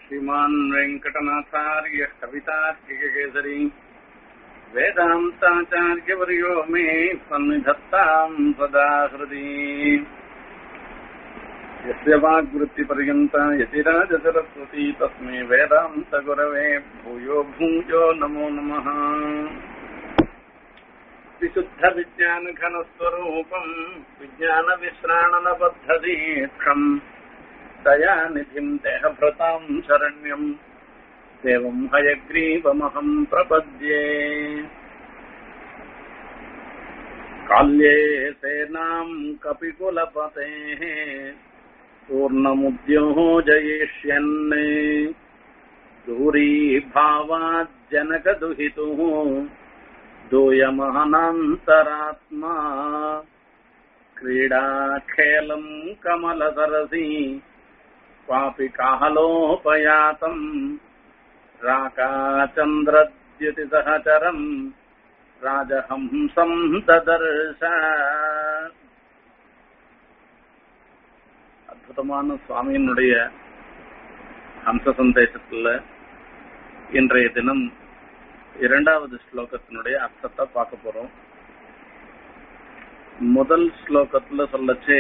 श्रीमान् वेङ्कटनाथार्य कवितार्किककेसरी वेदान्ताचार्यवर्यो मे सन्निधत्ताम् सदा हृदि यस्य वाग्वृत्तिपर्यन्ता यतिराजसरस्वती तस्मै वेदान्तगुरवे भूयो भूयो नमो नमः विशुद्धविज्ञानघनस्वरूपम् विज्ञानविश्राणनबद्धदीक्षम् दयानिधिम् देहभृताम् शरण्यम् देवम् हयग्रीवमहम् प्रपद्ये काल्ये सेनाम् कपिकुलपतेः पूर्णमुद्योजयिष्यन् दूरीभावाज्जनकदुहितुः दूयमहनान्तरात्मा क्रीडाखेलम् कमलसरसि क्वापि काहलोपयातम् राकाचन्द्रद्युतिसहचरम् ராஜஹம்சம் ததர்ஷ அற்புதமான சுவாமியினுடைய ஹம்ச சந்தேசத்துல இன்றைய தினம் இரண்டாவது ஸ்லோகத்தினுடைய அர்த்தத்தை பார்க்க போறோம் முதல் ஸ்லோகத்துல சொல்லச்சே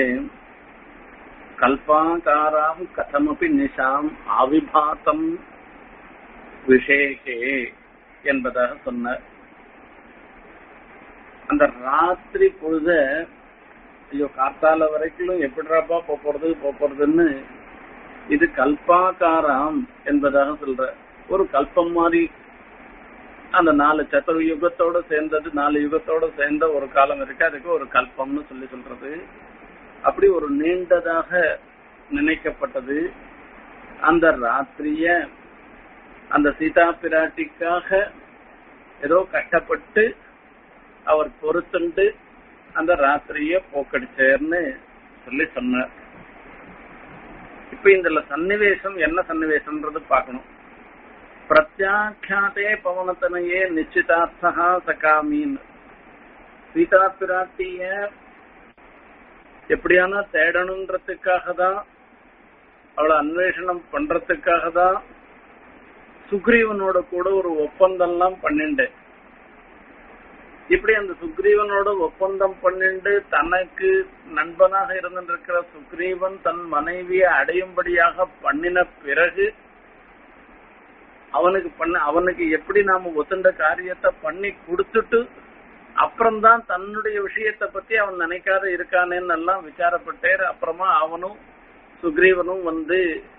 கல்பாகாராம் கதமபி நிஷாம் ஆவிபாத்தம் விஷேகே என்பதாக சொன்னார் அந்த ராத்திரி பொழுத ஐயோ காத்தால வரைக்கும் எப்படிராப்பா போறது போறதுன்னு இது கல்பாகாராம் என்பதாக சொல்ற ஒரு கல்பம் மாதிரி அந்த நாலு சதுர யுகத்தோட சேர்ந்தது நாலு யுகத்தோட சேர்ந்த ஒரு காலம் இருக்கு அதுக்கு ஒரு கல்பம்னு சொல்லி சொல்றது அப்படி ஒரு நீண்டதாக நினைக்கப்பட்டது அந்த ராத்திரிய அந்த சீதா பிராட்டிக்காக ஏதோ கஷ்டப்பட்டு அவர் பொறுத்துண்டு அந்த ராத்திரிய போக்கடிச்சேர்னு சொல்லி சொன்னார் இப்ப இதுல சன்னிவேசம் என்ன சன்னிவேசம்ன்றது பார்க்கணும் பிரத்யாக்கியாதே பவனத்தனையே நிச்சிதார்த்தா சகாமின் சீதா பிராட்டிய எப்படியான தேடணுன்றதுக்காக தான் அவளை அன்வேஷணம் பண்றதுக்காக தான் சுக்ரீவனோட கூட ஒரு ஒப்பந்தம்லாம் பண்ணிண்டேன் இப்படி அந்த சுக்ரீவனோட ஒப்பந்தம் பண்ணிண்டு தனக்கு நண்பனாக இருந்திருக்கிற சுக்ரீவன் தன் மனைவியை அடையும்படியாக பண்ணின பிறகு அவனுக்கு பண்ண அவனுக்கு எப்படி நாம ஒத்துண்ட காரியத்தை பண்ணி கொடுத்துட்டு அப்புறம்தான் தன்னுடைய விஷயத்தை பத்தி அவன் நினைக்காத இருக்கானேன்னு எல்லாம் விசாரப்பட்டேர் அப்புறமா அவனும் சுக்ரீவனும் வந்து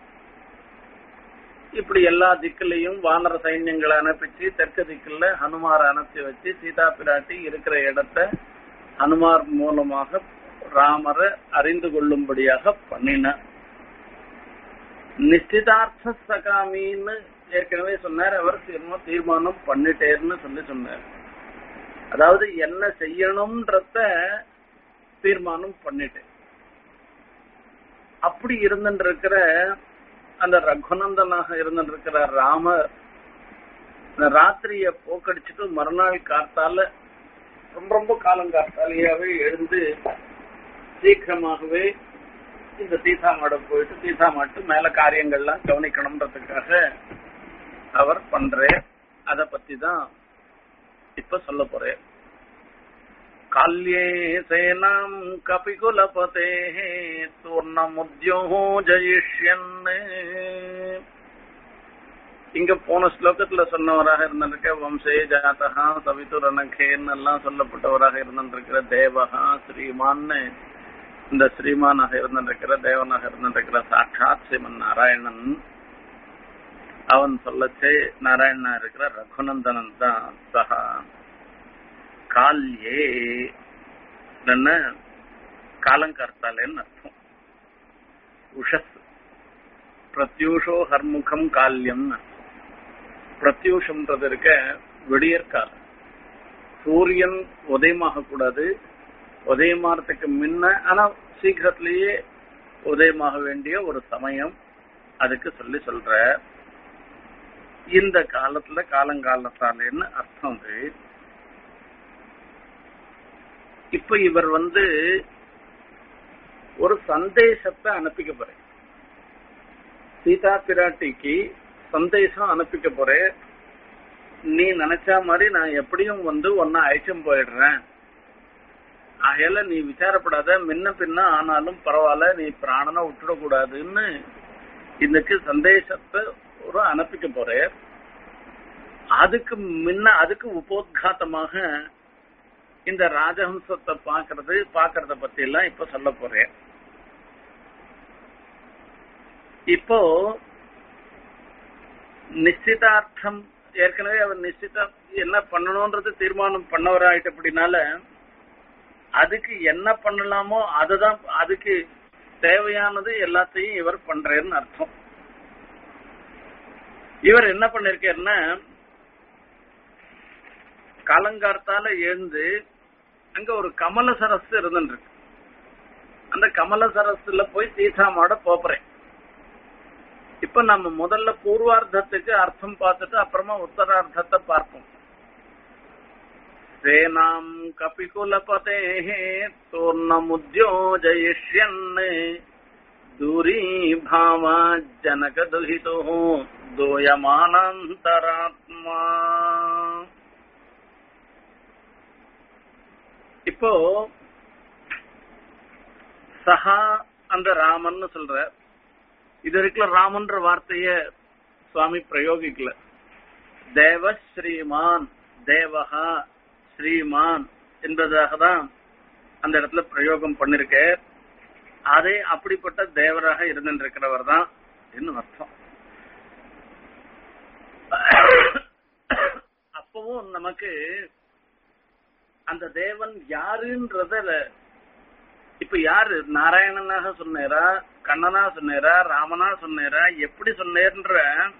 இப்படி எல்லா திக்கிலையும் வானர சைன்யங்களை அனுப்பிச்சு தெற்கு திக்குல ஹனுமார் அனுப்பி வச்சு சீதா பிராட்டி இருக்கிற இடத்த ஹனுமார் மூலமாக ராமரை அறிந்து கொள்ளும்படியாக பண்ணின நிச்சிதார்த்த சகாமின்னு ஏற்கனவே சொன்னார் அவர் தீர்மானம் பண்ணிட்டேர்னு சொல்லி சொன்னார் அதாவது என்ன செய்யணும்ன்றத தீர்மானம் பண்ணிட்டேன் அப்படி இருந்துருக்கிற அந்த ரகுநந்தனாக இருந்திருக்கிற ராமர் இந்த ராத்திரிய போக்கடிச்சுட்டு மறுநாள் காத்தால ரொம்ப ரொம்ப காலம் காத்தாலேயாவே எழுந்து சீக்கிரமாகவே இந்த சீதா மாடம் போயிட்டு சீதா மாட்டு மேல காரியங்கள்லாம் கவனிக்கணும்ன்றதுக்காக அவர் பண்ற அத பத்தி தான் இப்ப சொல்ல போறேன் கால்யே சேனாம் கபிகுலபதே ஜயிஷ்யன் இங்க போன ஸ்லோகத்துல சொன்னவராக இருந்திருக்க வம்சே ஜாதகா சவிதுரணகேன்னு எல்லாம் சொல்லப்பட்டவராக இருந்திருக்கிற தேவகா ஸ்ரீமான்னு இந்த ஸ்ரீமானாக இருந்திருக்கிற தேவனாக இருந்திருக்கிற சாட்சாத் ஸ்ரீமன் நாராயணன் அவன் சொல்லச்சே நாராயணனா இருக்கிற ரகுநந்தனன் தான் சகா கால்யே காலங்கர்த்தாலேன்னு அர்த்தம் உஷஸ் பிரத்யூஷோ ஹர்முகம் கால்யம் பிரத்யூஷம்ன்றது இருக்க விடியற்காலம் சூரியன் உதயமாக கூடாது உதயமாறதுக்கு முன்ன ஆனா சீக்கிரத்திலேயே உதயமாக வேண்டிய ஒரு சமயம் அதுக்கு சொல்லி சொல்ற இந்த காலத்துல காலங்காலத்தாலேன்னு அர்த்தம் அது இப்ப இவர் வந்து ஒரு சந்தேசத்தை அனுப்பிக்க போறேன் சீதா பிராட்டிக்கு சந்தேசம் அனுப்பிக்க போறேன் நீ நினைச்ச மாதிரி நான் எப்படியும் வந்து ஒன்ன அழைச்சும் போயிடுறேன் ஆகையால நீ விசாரப்படாத முன்ன பின்ன ஆனாலும் பரவாயில்ல நீ பிராணனை விட்டுடக்கூடாதுன்னு இன்னைக்கு சந்தேசத்தை ஒரு அனுப்பிக்க போறேன் அதுக்கு முன்ன அதுக்கு உபோத்காத்தமாக இந்த ராஜஹம்சத்தை பாக்குறது பாக்குறத பத்தி எல்லாம் இப்ப சொல்ல போறேன் இப்போ நிச்சயதார்த்தம் ஏற்கனவே அவர் நிச்சயதா என்ன பண்ணணும்ன்றது தீர்மானம் பண்ணவராயிட்ட அப்படின்னால அதுக்கு என்ன பண்ணலாமோ அதுதான் அதுக்கு தேவையானது எல்லாத்தையும் இவர் பண்றேன்னு அர்த்தம் இவர் என்ன பண்ணிருக்காருன்னா காலங்கார்த்தால எழுந்து அங்க ஒரு கமல சரஸ் இருந்துருக்கு அந்த கமல சரஸ்ல போய் சீதாமாட போறேன் இப்ப நம்ம முதல்ல பூர்வார்த்தத்துக்கு அர்த்தம் பார்த்துட்டு அப்புறமா உத்தரார்த்தத்தை பார்ப்போம் சேனாம் கபிகுலபதே தோர்ணமுத்யோஜயிஷ்யன் தூரி பாவா ஜனக துஹிதோ தோயமானந்தராத்மா இப்போ சஹா அந்த ராமன் சொல்ற இது வரைக்கும் ராமன்ற வார்த்தைய சுவாமி பிரயோகிக்கல தேவ ஸ்ரீமான் தேவஹா ஸ்ரீமான் என்பதாக தான் அந்த இடத்துல பிரயோகம் பண்ணிருக்க அதே அப்படிப்பட்ட தேவராக இருந்திருக்கிறவர் தான் என்ன அர்த்தம் அப்பவும் நமக்கு அந்த தேவன் யாருன்றத இப்ப யாரு நாராயணனாக சொன்னேரா கண்ணனா சொன்னேரா ராமனா சொன்னேரா எப்படி சொன்னேன்ற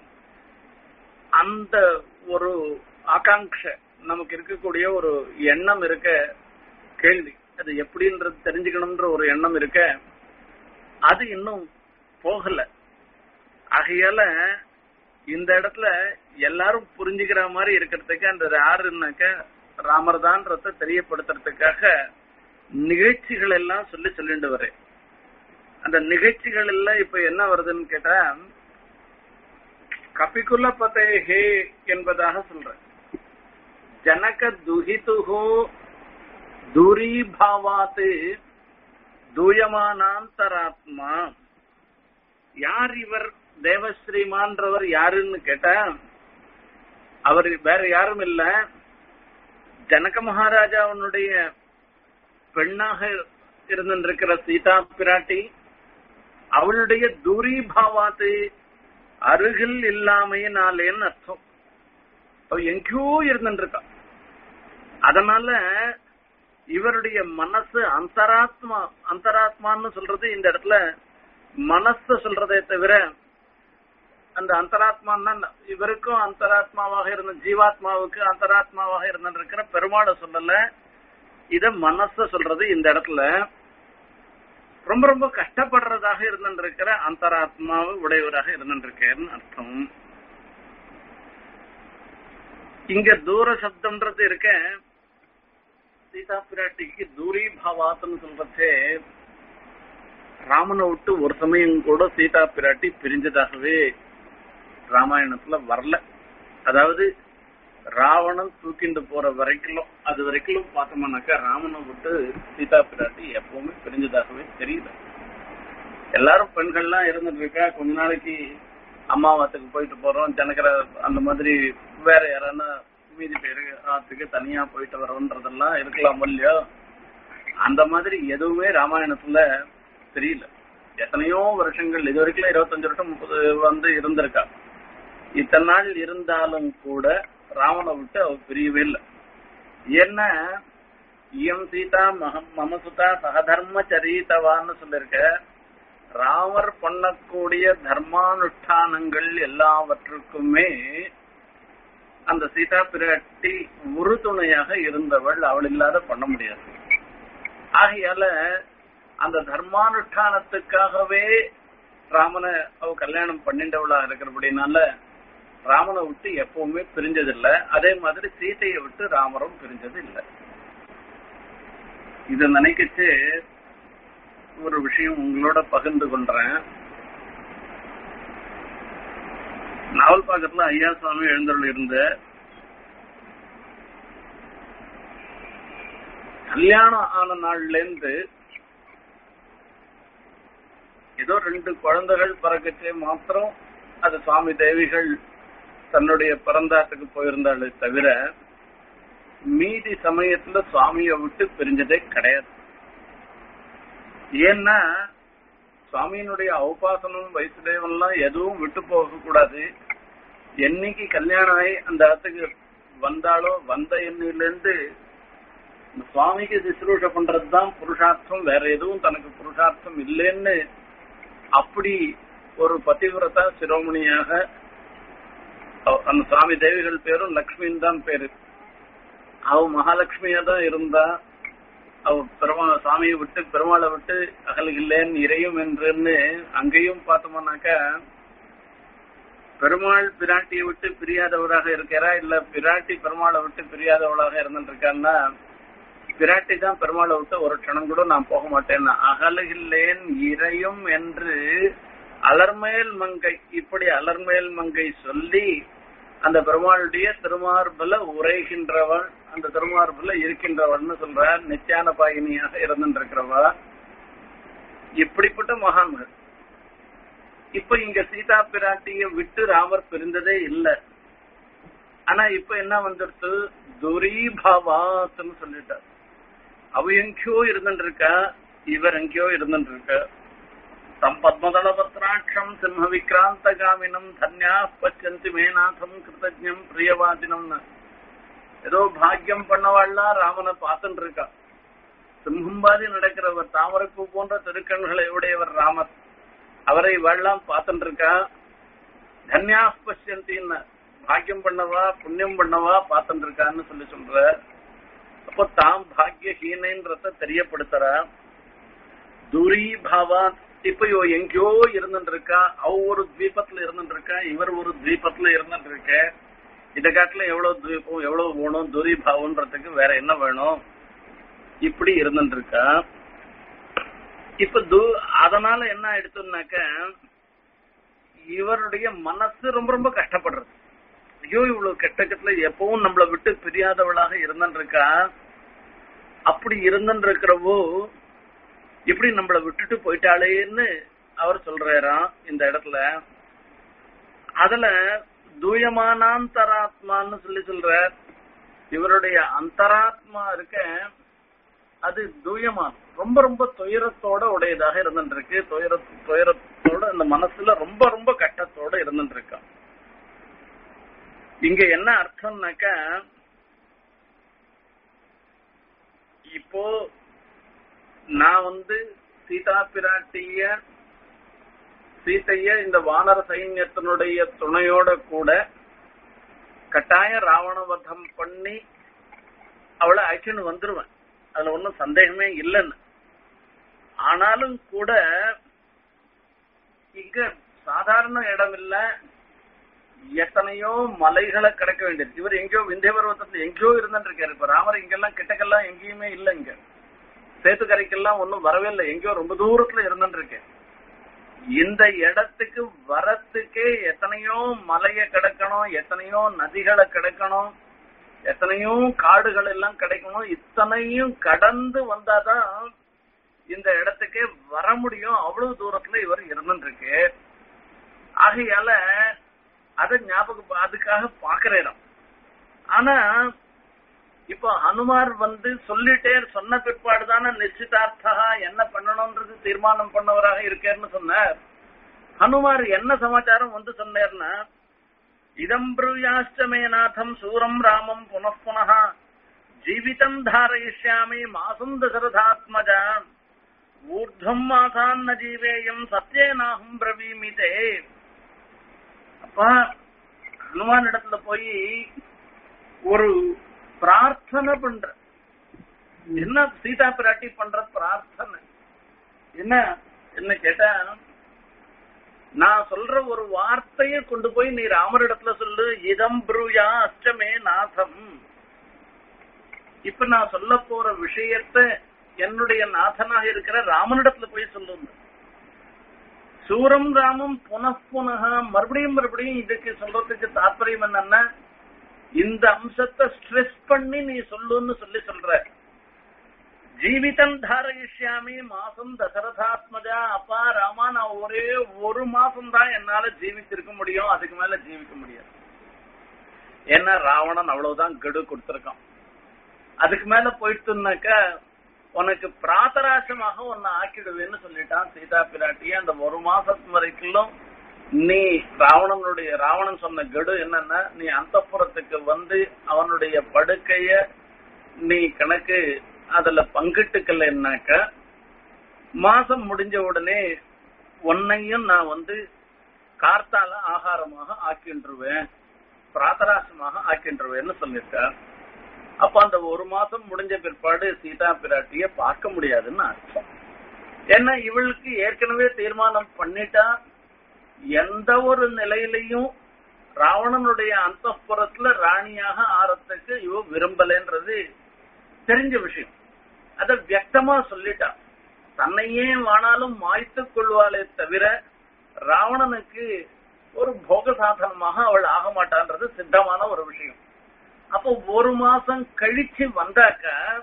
அந்த ஒரு ஆகாங்ஷ நமக்கு இருக்கக்கூடிய ஒரு எண்ணம் இருக்க கேள்வி அது எப்படின்றது தெரிஞ்சுக்கணும்ன்ற ஒரு எண்ணம் இருக்க அது இன்னும் போகல ஆகையால இந்த இடத்துல எல்லாரும் புரிஞ்சுக்கிற மாதிரி இருக்கிறதுக்கு அந்த யாருன்னாக்க ராமர் தான்றத தெரியப்படுத்துறதுக்காக நிகழ்ச்சிகள் எல்லாம் சொல்லி சொல்லிட்டு வரேன் அந்த நிகழ்ச்சிகள் எல்லாம் இப்ப என்ன வருதுன்னு கேட்டா கபிகுல பதேஹே என்பதாக சொல்ற ஜனக துஹிதுஹோ தூரீபாவாத்து தூயமானாந்தராத்மா யார் இவர் தேவஸ்ரீமான்றவர் யாருன்னு கேட்டா அவர் வேற யாரும் இல்ல ஜனக மகாராஜாவனுடைய பெண்ணாக இருந்திருக்கிற சீதா பிராட்டி அவளுடைய தூரீபாவாத்து அருகில் இல்லாமையினாலேன்னு அர்த்தம் அவ எங்கேயோ இருந்துருக்கா அதனால இவருடைய மனசு அந்தராத்மா அந்தராத்மான்னு சொல்றது இந்த இடத்துல மனசு சொல்றதே தவிர அந்த அந்தராத்மான்னா இவருக்கும் அந்தராத்மாவாக இருந்த ஜீவாத்மாவுக்கு அந்தராத்மாவாக இருந்திருக்கிற பெருமாளை சொல்லல இத மனச சொல்றது இந்த இடத்துல ரொம்ப ரொம்ப கஷ்டப்படுறதாக இருந்திருக்கிற அந்தராத்மாவை உடையவராக இருந்திருக்கேன்னு அர்த்தம் இங்க தூர சப்தம்ன்றது இருக்க சீதா பிராட்டிக்கு தூரி பாவாத்துன்னு சொல்றதே ராமனை விட்டு ஒரு சமயம் கூட சீதா பிராட்டி பிரிஞ்சதாகவே ராமாயணத்துல வரல அதாவது ராவணன் தூக்கிண்டு போற வரைக்கும் அது வரைக்கும் பார்த்தோம்னாக்கா ராமனை விட்டு சீதா பிராட்டி எப்பவுமே பிரிஞ்சதாகவே தெரியல எல்லாரும் பெண்கள்லாம் இருந்துட்டு இருக்கா கொஞ்ச நாளைக்கு அம்மாவாத்துக்கு போயிட்டு போறோம் ஜனகர அந்த மாதிரி வேற யாரானா மீதி பேரு ஆத்துக்கு தனியா போயிட்டு வரோன்றதெல்லாம் இருக்கலாம் இல்லையோ அந்த மாதிரி எதுவுமே ராமாயணத்துல தெரியல எத்தனையோ வருஷங்கள் இது வரைக்கும் இருபத்தஞ்சு வருஷம் முப்பது வந்து இருந்திருக்கா இத்தனை நாள் இருந்தாலும் கூட ராவண விட்டு அவ பிரியவே இல்லை என்ன இயம் சீதா மகம் மமசுதா சகதர்ம சரித்தவான்னு சொல்லிருக்க ராமர் பண்ணக்கூடிய தர்மானுஷ்டானங்கள் எல்லாவற்றுக்குமே அந்த சீதா பிராட்டி உறுதுணையாக இருந்தவள் அவள் இல்லாத பண்ண முடியாது ஆகையால அந்த தர்மானுஷ்டானத்துக்காகவே ராமனை அவ கல்யாணம் பண்ணிண்டவளா இருக்கிறபடினால ராமனை விட்டு எப்பவுமே பிரிஞ்சதில்லை அதே மாதிரி சீதையை விட்டு ராமரும் பிரிஞ்சது இல்லை இத நினைக்கிச்சு ஒரு விஷயம் உங்களோட பகிர்ந்து கொள்றேன் நாவல் பாக்கத்துல ஐயா சுவாமி எழுந்தருள் இருந்த கல்யாணம் ஆன நாள்ல இருந்து ஏதோ ரெண்டு குழந்தைகள் பிறக்கச்சே மாத்திரம் அது சுவாமி தேவிகள் தன்னுடைய பிறந்தாட்டுக்கு போயிருந்தாலே தவிர மீதி சமயத்துல சுவாமியை விட்டு பிரிஞ்சதே கிடையாது ஏன்னா சுவாமியினுடைய உபாசனம் வைசுதேவன்லாம் எதுவும் விட்டு போக கூடாது என்னைக்கு கல்யாணம் ஆகி அந்த இடத்துக்கு வந்தாலோ வந்த எண்ணில இருந்து சுவாமிக்கு சுசுரூஷ பண்றதுதான் புருஷார்த்தம் வேற எதுவும் தனக்கு புருஷார்த்தம் இல்லைன்னு அப்படி ஒரு பதிவிரதா சிரோமணியாக அந்த சுவாமி தேவிகள் பேரும் லக்ஷ்மின்னு தான் பேரு அவ மகாலட்சுமியா தான் இருந்தா அவ பெருமாள் சாமியை விட்டு பெருமாளை விட்டு அகல் இல்லேன்னு இறையும் என்றுன்னு அங்கேயும் பார்த்தோம்னாக்க பெருமாள் பிராட்டியை விட்டு பிரியாதவராக இருக்கிறா இல்ல பிராட்டி பெருமாளை விட்டு பிரியாதவளாக இருந்துட்டு இருக்கான்னா பிராட்டி தான் பெருமாளை விட்டு ஒரு க்ஷணம் கூட நான் போக மாட்டேன் அகலுகில்லேன் இறையும் என்று அலர்மேல் மங்கை இப்படி அலர்மேல் மங்கை சொல்லி அந்த பெருமாளுடைய திருமார்பல உரைகின்றவள் அந்த திருமார்பல இருக்கின்றவள்னு சொல்ற நித்தியான பாயினியாக இருந்துருக்கிறவா இப்படிப்பட்ட மகான்கள் இப்ப இங்க சீதா பிராட்டிய விட்டு ராமர் பிரிந்ததே இல்லை ஆனா இப்ப என்ன வந்துடுத்து துரீபவாத்னு சொல்லிட்டார் அவ எங்கேயோ இருந்துட்டு இருக்கா இவர் எங்கேயோ இருந்துட்டு இருக்க தம் பத்மதளபத்ராட்சம் சிம்ம விக்ராந்த காமினம் தன்யா பச்சந்தி மேநாதம் கிருதஜம் பிரியவாதினம்னு ஏதோ பாக்கியம் பண்ணவாள்லாம் ராமனை பார்த்துட்டு இருக்கா சிம்மம்பாதி நடக்கிறவர் தாமரைப்பூ போன்ற திருக்கண்களை உடையவர் ராமர் அவரை இவெல்லாம் பார்த்துட்டு இருக்கா தன்யா பச்சந்தின்னு பாக்கியம் பண்ணவா புண்ணியம் பண்ணவா பார்த்துட்டு இருக்கான்னு சொல்லி சொல்ற அப்போ தாம் பாக்கியஹீனன்றத தெரியப்படுத்துற துரீபாவான் இப்ப இவ எங்கேயோ இருந்துட்டு இருக்கா அவ ஒரு தீபத்துல இருந்துட்டு இருக்கா இவர் ஒரு தீபத்துல இருந்துட்டு இருக்க இத காட்டுல எவ்வளவு தீபம் எவ்வளவு வேணும் துரிபாவன்றதுக்கு வேற என்ன வேணும் இப்படி இருந்துட்டு இருக்கா இப்ப து அதனால என்ன ஆயிடுச்சுனாக்க இவருடைய மனசு ரொம்ப ரொம்ப கஷ்டப்படுறது ஐயோ இவ்வளவு கெட்டக்கத்துல எப்பவும் நம்மளை விட்டு பிரியாதவளாக இருந்துட்டு இருக்கா அப்படி இருந்துட்டு இருக்கிறவோ இப்படி நம்மள விட்டுட்டு போயிட்டாளேன்னு அவர் சொல்றாராம் இந்த இடத்துல அதுல தூயமானாந்தராத்மான்னு சொல்லி சொல்ற இவருடைய அந்தராத்மா இருக்க அது தூயமான் ரொம்ப ரொம்ப துயரத்தோட உடையதாக இருந்துட்டு இருக்கு துயர துயரத்தோட இந்த மனசுல ரொம்ப ரொம்ப கட்டத்தோட இருந்துட்டு இருக்கான் இங்க என்ன அர்த்தம்னாக்க இப்போ நான் வந்து சீதா பிராட்டிய சீதைய இந்த வானர சைன்யத்தினுடைய துணையோட கூட கட்டாய ராவணவதம் பண்ணி அவளை அழைச்சுன்னு வந்துருவேன் அதுல ஒன்றும் சந்தேகமே இல்லைன்னு ஆனாலும் கூட இங்க சாதாரண இடம் இல்ல எத்தனையோ மலைகளை கடக்க வேண்டியது இவர் எங்கேயோ விந்திய பருவத்துல எங்கேயோ இருந்துட்டு இருக்காரு இப்ப ராமர் இங்கெல்லாம் கிட்டக்கெல்லாம் எங்கேயுமே இல்ல இங்க சேத்துக்கரைக்கெல்லாம் ஒன்னும் வரவே இல்லை எங்கேயோ ரொம்ப தூரத்துல இருந்துட்டு இருக்கேன் இந்த இடத்துக்கு வரத்துக்கே எத்தனையோ மலைய கிடக்கணும் எத்தனையோ நதிகளை கிடக்கணும் எத்தனையோ காடுகள் எல்லாம் கிடைக்கணும் இத்தனையும் கடந்து வந்தாதான் இந்த இடத்துக்கே வர முடியும் அவ்வளவு தூரத்துல இவர் இருந்துட்டு இருக்கு ஆகையால அத ஞாபகம் அதுக்காக பாக்குற இடம் ஆனா இப்போ ஹனுமார் வந்து சொல்லிட்டே சொன்ன பிற்பாடு தானே நிச்சயதார்த்தா என்ன பண்ணணும்ன்றது தீர்மானம் பண்ணவராக இருக்கேன்னு சொன்னார் ஹனுமார் என்ன சமாச்சாரம் வந்து சொன்னார்னா இதம் ப்ரூயாஷ்டமே நாதம் சூரம் ராமம் புனః புனः ஜீவிதம் தாரயிஷ்யாமி மாசும் தசரதாத்மஜா ஊர்துவம் மாசான்ன ஜீவேயம் சத்தியேனாகும் பிரவீமிதே அப்பா ஹனுமான் இடத்துல போய் ஒரு பிரார்த்தனை பண்ற என்ன சீதா பிராட்டி பண்ற பிரார்த்தனை என்ன என்ன கேட்டா நான் சொல்ற ஒரு வார்த்தையை கொண்டு போய் நீ ராமரிடத்துல சொல்லு இதம் ப்ரூயா அஷ்டமே நாதம் இப்ப நான் சொல்ல போற விஷயத்த என்னுடைய நாதனாக இருக்கிற ராமனிடத்துல போய் சொல்லுங்க சூரம் ராமம் புனః மறுபடியும் மறுபடியும் இதுக்கு சொல்றதுக்கு தாற்பயம் என்னன்னா இந்த அம்சத்தை ஸ்ட்ரெஸ் பண்ணி நீ சொல்லுன்னு சொல்லி சொல்ற ஜீவிதம் தாரயிஷ்யாமி மாசம் தசரதாத்மஜா அப்பா ராமா நான் ஒரே ஒரு மாசம் தான் என்னால ஜீவித்திருக்க முடியும் அதுக்கு மேல ஜீவிக்க முடியாது ஏன்னா ராவணன் அவ்வளவுதான் கெடு கொடுத்திருக்கான் அதுக்கு மேல போயிட்டுனாக்க உனக்கு பிராத்தராசமாக உன்னை ஆக்கிடுவேன்னு சொல்லிட்டான் சீதா பிராட்டி அந்த ஒரு மாசத்து வரைக்கும் நீ ராவணனுடைய ராவணன் சொன்ன கெடு என்னன்னா நீ அந்தப்புறத்துக்கு வந்து அவனுடைய படுக்கைய நீ கணக்கு அதுல பங்கிட்டுக்கலன்னாக்க மாசம் முடிஞ்ச உடனே உன்னையும் நான் வந்து கார்த்தால ஆகாரமாக ஆக்கின்றுவேன் பிராத்தராசமாக ஆக்கின்றுவேன்னு சொல்லியிருக்க அப்ப அந்த ஒரு மாசம் முடிஞ்ச பிற்பாடு சீதா பிராட்டிய பார்க்க முடியாதுன்னு அர்த்தம் ஏன்னா இவளுக்கு ஏற்கனவே தீர்மானம் பண்ணிட்டா எந்த ஒரு நிலையிலையும் ராவணனுடைய அந்த ராணியாக ஆறத்துக்கு இவ விரும்பலன்றது தெரிஞ்ச விஷயம் அத வியக்தமா சொல்லிட்டா தன்னையே வானாலும் மாய்த்துக் கொள்வாளே தவிர ராவணனுக்கு ஒரு போக சாதனமாக அவள் ஆக மாட்டான்றது சித்தமான ஒரு விஷயம் அப்போ ஒரு மாசம் கழிச்சு வந்தாக்க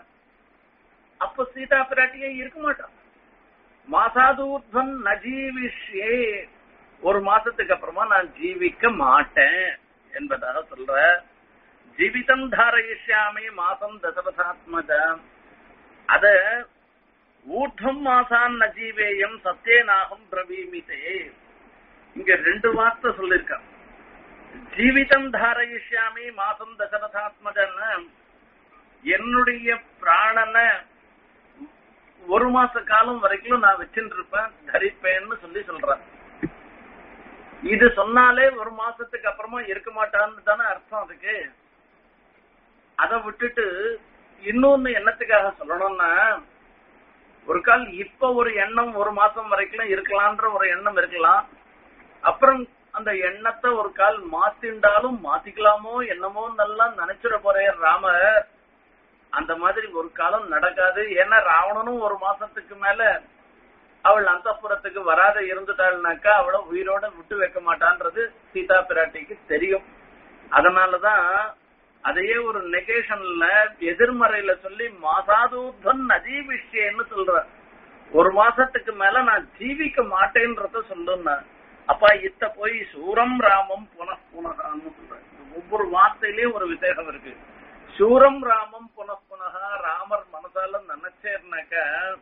அப்ப சீதா பிராட்டியே இருக்க மாட்டான் மாசாதூர்தன் நஜீவிஷ்யே ஒரு மாசத்துக்கு அப்புறமா நான் ஜீவிக்க மாட்டேன் என்பதாக சொல்ற ஜீவிதம் தாரயிஷ்யாமி மாசம் தசரதாத்மஜ அத ஊர்தம் மாசான் நஜீவேயம் சத்தியநாகம் பிரவீமிதே இங்க ரெண்டு வார்த்தை சொல்லிருக்கான் ஜீவிதம் தாரயிஷ்யாமி மாசம் தசரதாத்மஜன்னு என்னுடைய பிராணனை ஒரு மாச காலம் வரைக்கும் நான் வச்சுட்டு இருப்பேன் தரிப்பேன்னு சொல்லி சொல்றேன் இது சொன்னாலே ஒரு மாசத்துக்கு அப்புறமா இருக்க மாட்டான்னு தானே அர்த்தம் அதுக்கு அதை விட்டுட்டு இன்னொன்னு என்னத்துக்காக சொல்லணும்னா ஒரு கால் இப்ப ஒரு எண்ணம் ஒரு மாசம் வரைக்கும் இருக்கலாம்ன்ற ஒரு எண்ணம் இருக்கலாம் அப்புறம் அந்த எண்ணத்தை ஒரு கால் மாத்திண்டாலும் மாத்திக்கலாமோ என்னமோ நல்லா நினைச்சிட போறேன் ராமர் அந்த மாதிரி ஒரு காலம் நடக்காது ஏன்னா ராவணனும் ஒரு மாசத்துக்கு மேல அவள் அந்த வராத இருந்துட்டாள்னாக்கா அவளை உயிரோட விட்டு வைக்க மாட்டான்றது சீதா பிராட்டிக்கு தெரியும் அதனாலதான் அதையே ஒரு நெகேஷன்ல எதிர்மறையில சொல்லி மாசாதூர்தன் அஜீவிஷ்யன்னு சொல்ற ஒரு மாசத்துக்கு மேல நான் ஜீவிக்க மாட்டேன்றத சொல்லுன்னா அப்பா இத்த போய் சூரம் ராமம் புனఃப்புனகான்னு சொல்றேன் ஒவ்வொரு வார்த்தையிலயும் ஒரு விசேஷம் இருக்கு சூரம் ராமம் புனఃப்புனகா ராமர் மனசால நினைச்சேர்னாக்க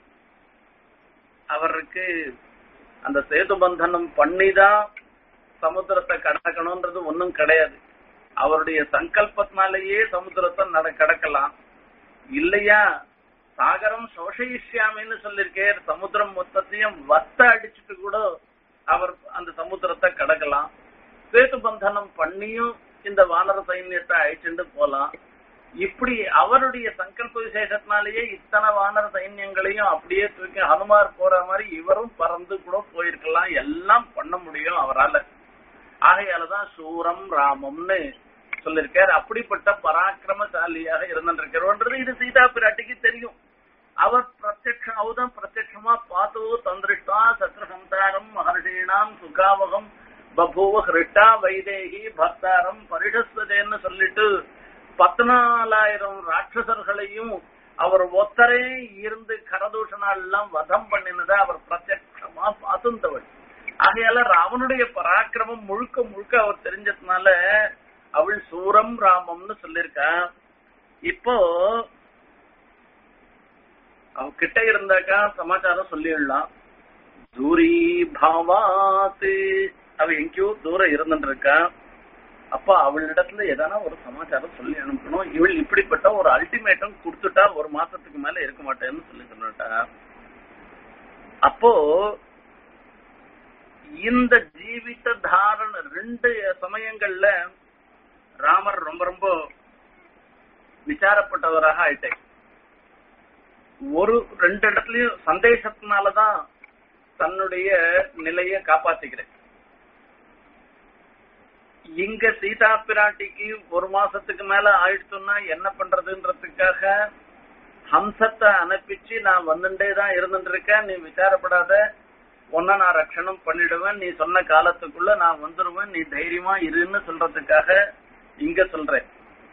அவருக்கு அந்த சேது பந்தனம் பண்ணிதான் சமுத்திரத்தை கடக்கணும்ன்றது ஒன்னும் கிடையாது அவருடைய சங்கல்பத்தினாலேயே சமுத்திரத்தை நட கடக்கலாம் இல்லையா சாகரம் சோஷயிஷ்யாமின்னு சொல்லிருக்கேன் சமுத்திரம் மொத்தத்தையும் வத்த அடிச்சுட்டு கூட அவர் அந்த சமுத்திரத்தை கடக்கலாம் சேது பந்தனம் பண்ணியும் இந்த வானர சைன்யத்தை அழிச்சுட்டு போலாம் இப்படி அவருடைய சங்கல்ப விசேஷத்தினாலேயே இத்தனை வானர சைன்யங்களையும் அப்படியே தூக்கி ஹனுமார் போற மாதிரி இவரும் பறந்து கூட போயிருக்கலாம் எல்லாம் பண்ண முடியும் அவரால ஆகையாலதான் சூரம் ராமம்னு சொல்லிருக்கார் அப்படிப்பட்ட பராக்கிரமசாலியாக இருந்திருக்கிறோன்றது இது சீதா பிராட்டிக்கு தெரியும் அவர் பிரத்யக்ஷம் அவதான் பிரத்யட்சமா பார்த்து தந்திருஷ்டா சத்ருசந்தாரம் மகர்ஷீணாம் சுகாவகம் பபூவ ஹிருட்டா வைதேகி பக்தாரம் பரிடஸ்வதேன்னு சொல்லிட்டு பத்னாலாயிரம் ராட்சசர்களையும் அவர் ஒத்தரே இருந்து கரதூஷணால் எல்லாம் வதம் பண்ணினதை அவர் பிரத்யட்சமா பார்த்துந்தவள் ஆகையால ராவனுடைய பராக்கிரமம் முழுக்க முழுக்க அவர் தெரிஞ்சதுனால அவள் சூரம் ராமம்னு சொல்லிருக்கா இப்போ அவ கிட்ட இருந்தாக்கா சமாச்சாரம் சொல்லிடலாம் தூரி பாவாத்து அவ எங்கேயோ தூரம் இருந்துட்டு இருக்கா அப்ப அவளிடத்துல எதனா ஒரு சமாச்சாரம் சொல்லி அனுப்பணும் இவள் இப்படிப்பட்ட ஒரு அல்டிமேட்டம் கொடுத்துட்டா ஒரு மாசத்துக்கு மேல இருக்க மாட்டேன்னு சொல்லி சொன்னாட்டா அப்போ இந்த ஜீவித தாரண ரெண்டு சமயங்கள்ல ராமர் ரொம்ப ரொம்ப விசாரப்பட்டவராக ஆயிட்டேன் ஒரு ரெண்டு இடத்துலயும் சந்தேகத்தினாலதான் தன்னுடைய நிலைய காப்பாத்திக்கிறேன் இங்க சீதா பிராட்டிக்கு ஒரு மாசத்துக்கு மேல ஆயிடுச்சுன்னா என்ன பண்றதுன்றதுக்காக ஹம்சத்தை அனுப்பிச்சு நான் வந்துட்டே தான் இருந்துட்டு இருக்கேன் நீ விசாரப்படாத உன்ன நான் ரட்சணம் பண்ணிடுவேன் நீ சொன்ன காலத்துக்குள்ள நான் வந்துருவேன் நீ தைரியமா இருன்னு சொல்றதுக்காக இங்க சொல்றேன்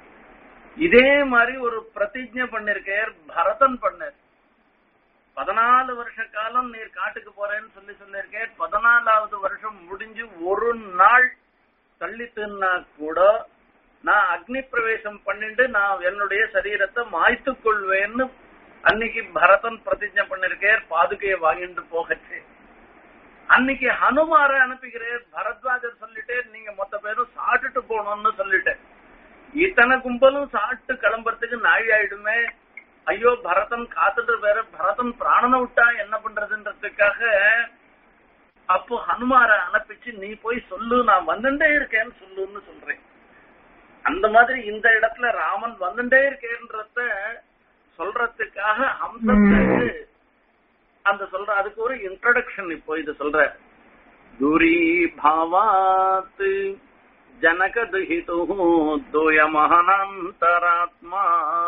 இதே மாதிரி ஒரு பிரதிஜை பண்ணிருக்கார் பரதன் பண்ணார் பதினாலு வருஷ காலம் நீர் காட்டுக்கு போறேன்னு சொல்லி சொல்லியிருக்கேன் பதினாலாவது வருஷம் முடிஞ்சு ஒரு நாள் தள்ளித்துன்னா கூட நான் அக்னி பிரவேசம் பண்ணிட்டு நான் என்னுடைய சரீரத்தை மாய்த்து கொள்வேன்னு அன்னைக்கு பரதன் பிரதிஜை பண்ணிருக்கேன் பாதுகையை வாங்கிட்டு போகச்சு அன்னைக்கு ஹனுமார அனுப்புகிறேன் பரத்வாஜர் சொல்லிட்டே நீங்க மொத்த பேரும் சாப்பிட்டுட்டு போகணும்னு சொல்லிட்டேன் இத்தனை கும்பலும் சாப்பிட்டு கிளம்புறதுக்கு நாழி ஆயிடுமே ஐயோ பரதன் காத்துட்டு வேற பரதன் பிராணனை விட்டா என்ன பண்றதுன்றதுக்காக அப்போ ஹனுமார அனுப்பிச்சு நீ போய் சொல்லு நான் வந்துட்டே இருக்கேன்னு சொல்லுன்னு சொல்றேன் அந்த மாதிரி இந்த இடத்துல ராமன் வந்துட்டே இருக்கேன்றத சொல்றதுக்காக ஹம்சத்துக்கு அந்த சொல்ற அதுக்கு ஒரு இன்ட்ரடக்ஷன் இப்போ இது சொல்ற தூரி பாவாத் ஜனக துஹிது தூயமகனந்தராத்மா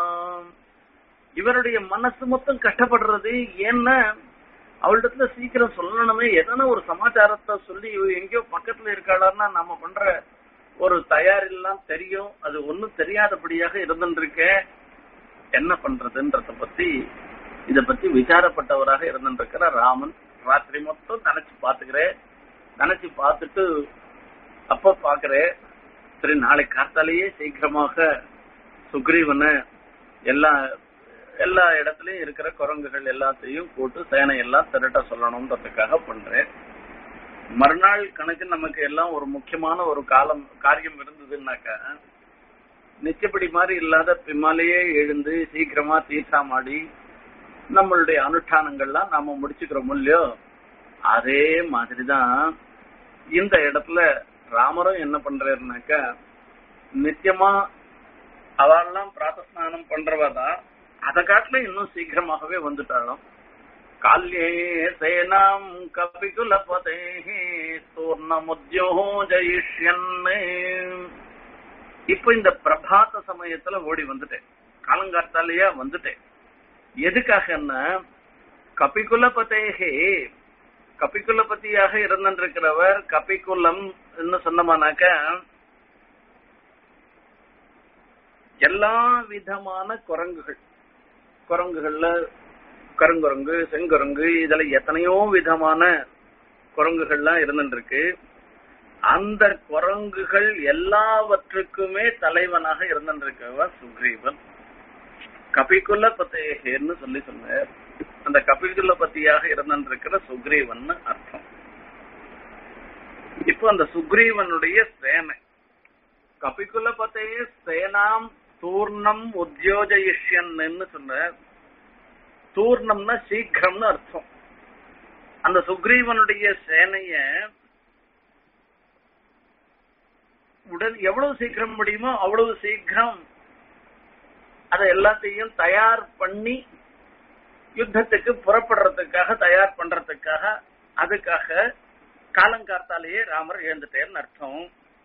இவருடைய மனசு மொத்தம் கஷ்டப்படுறது ஏன்னா அவளிடத்துல சீக்கிரம் சொல்லணுமே எதனா ஒரு சமாச்சாரத்தை சொல்லி இவ எங்கேயோ பக்கத்துல இருக்காளான்னா நம்ம பண்ற ஒரு தயாரெல்லாம் தெரியும் அது ஒண்ணும் தெரியாதபடியாக இருந்துருக்கேன் என்ன பண்றதுன்றத பத்தி இத பத்தி விசாரப்பட்டவராக இருந்துருக்கிற ராமன் ராத்திரி மொத்தம் நினைச்சு பாத்துக்கிறேன் நினைச்சு பார்த்துட்டு அப்ப பாக்குறேன் சரி நாளை காத்தாலேயே சீக்கிரமாக சுக்ரீவனை எல்லா எல்லா இடத்துலயும் இருக்கிற குரங்குகள் எல்லாத்தையும் போட்டு சேனை எல்லாம் திரட்ட சொல்லணும்ன்றதுக்காக பண்றேன் மறுநாள் கணக்கு நமக்கு எல்லாம் ஒரு முக்கியமான ஒரு காலம் காரியம் இருந்ததுன்னாக்கா நிச்சயப்படி மாதிரி இல்லாத பின்னாலேயே எழுந்து சீக்கிரமா தீர்த்தாமாடி நம்மளுடைய அனுஷ்டானங்கள்லாம் நாம முடிச்சுக்கிறோம் இல்லையோ அதே மாதிரிதான் இந்த இடத்துல ராமரும் என்ன பண்றாருனாக்கா நித்தியமா அவெல்லாம் பிராத்தஸ்நானம் பண்றவாதான் அதை காட்டுல இன்னும் சீக்கிரமாகவே வந்துட்டாலும் கால்யே சேனாம் கபிகுலபதே தூர்ணமுத்யோ ஜெயிஷ்யன்னு இப்ப இந்த பிரபாத சமயத்துல ஓடி வந்துட்டேன் காலங்காத்தாலேயே வந்துட்டேன் எதுக்காகன்னா கபிகுலபதேகே கபிகுலபதியாக இருந்திருக்கிறவர் கபிகுலம் சொன்னமானாக்க எல்லா விதமான குரங்குகள் குரங்குகள்ல கருங்குரங்கு செங்குரங்கு இதுல எத்தனையோ விதமான குரங்குகள்லாம் இருந்துருக்கு அந்த குரங்குகள் எல்லாவற்றுக்குமே தலைவனாக இருந்திருக்கவர் சுக்ரீவன் கபிகுல பத்தேகேன்னு சொல்லி சொன்னார் அந்த கபிகுல பத்தியாக இருந்திருக்கிற சுக்ரீவன் அர்த்தம் இப்போ அந்த சுக்ரீவனுடைய சேனை கபிகுல பத்தையே சேனாம் தூர்ணம் உத்தியோஜயிஷ்யன்னு சொன்ன தூர்ணம்னா சீக்கிரம்னு அர்த்தம் அந்த சுக்ரீவனுடைய சேனைய உடன் எவ்வளவு சீக்கிரம் முடியுமோ அவ்வளவு சீக்கிரம் அதை எல்லாத்தையும் தயார் பண்ணி யுத்தத்துக்கு புறப்படுறதுக்காக தயார் பண்றதுக்காக அதுக்காக காலங்கார்த்தாலேயே ராமர் எழுந்துட்டேன்னு அர்த்தம்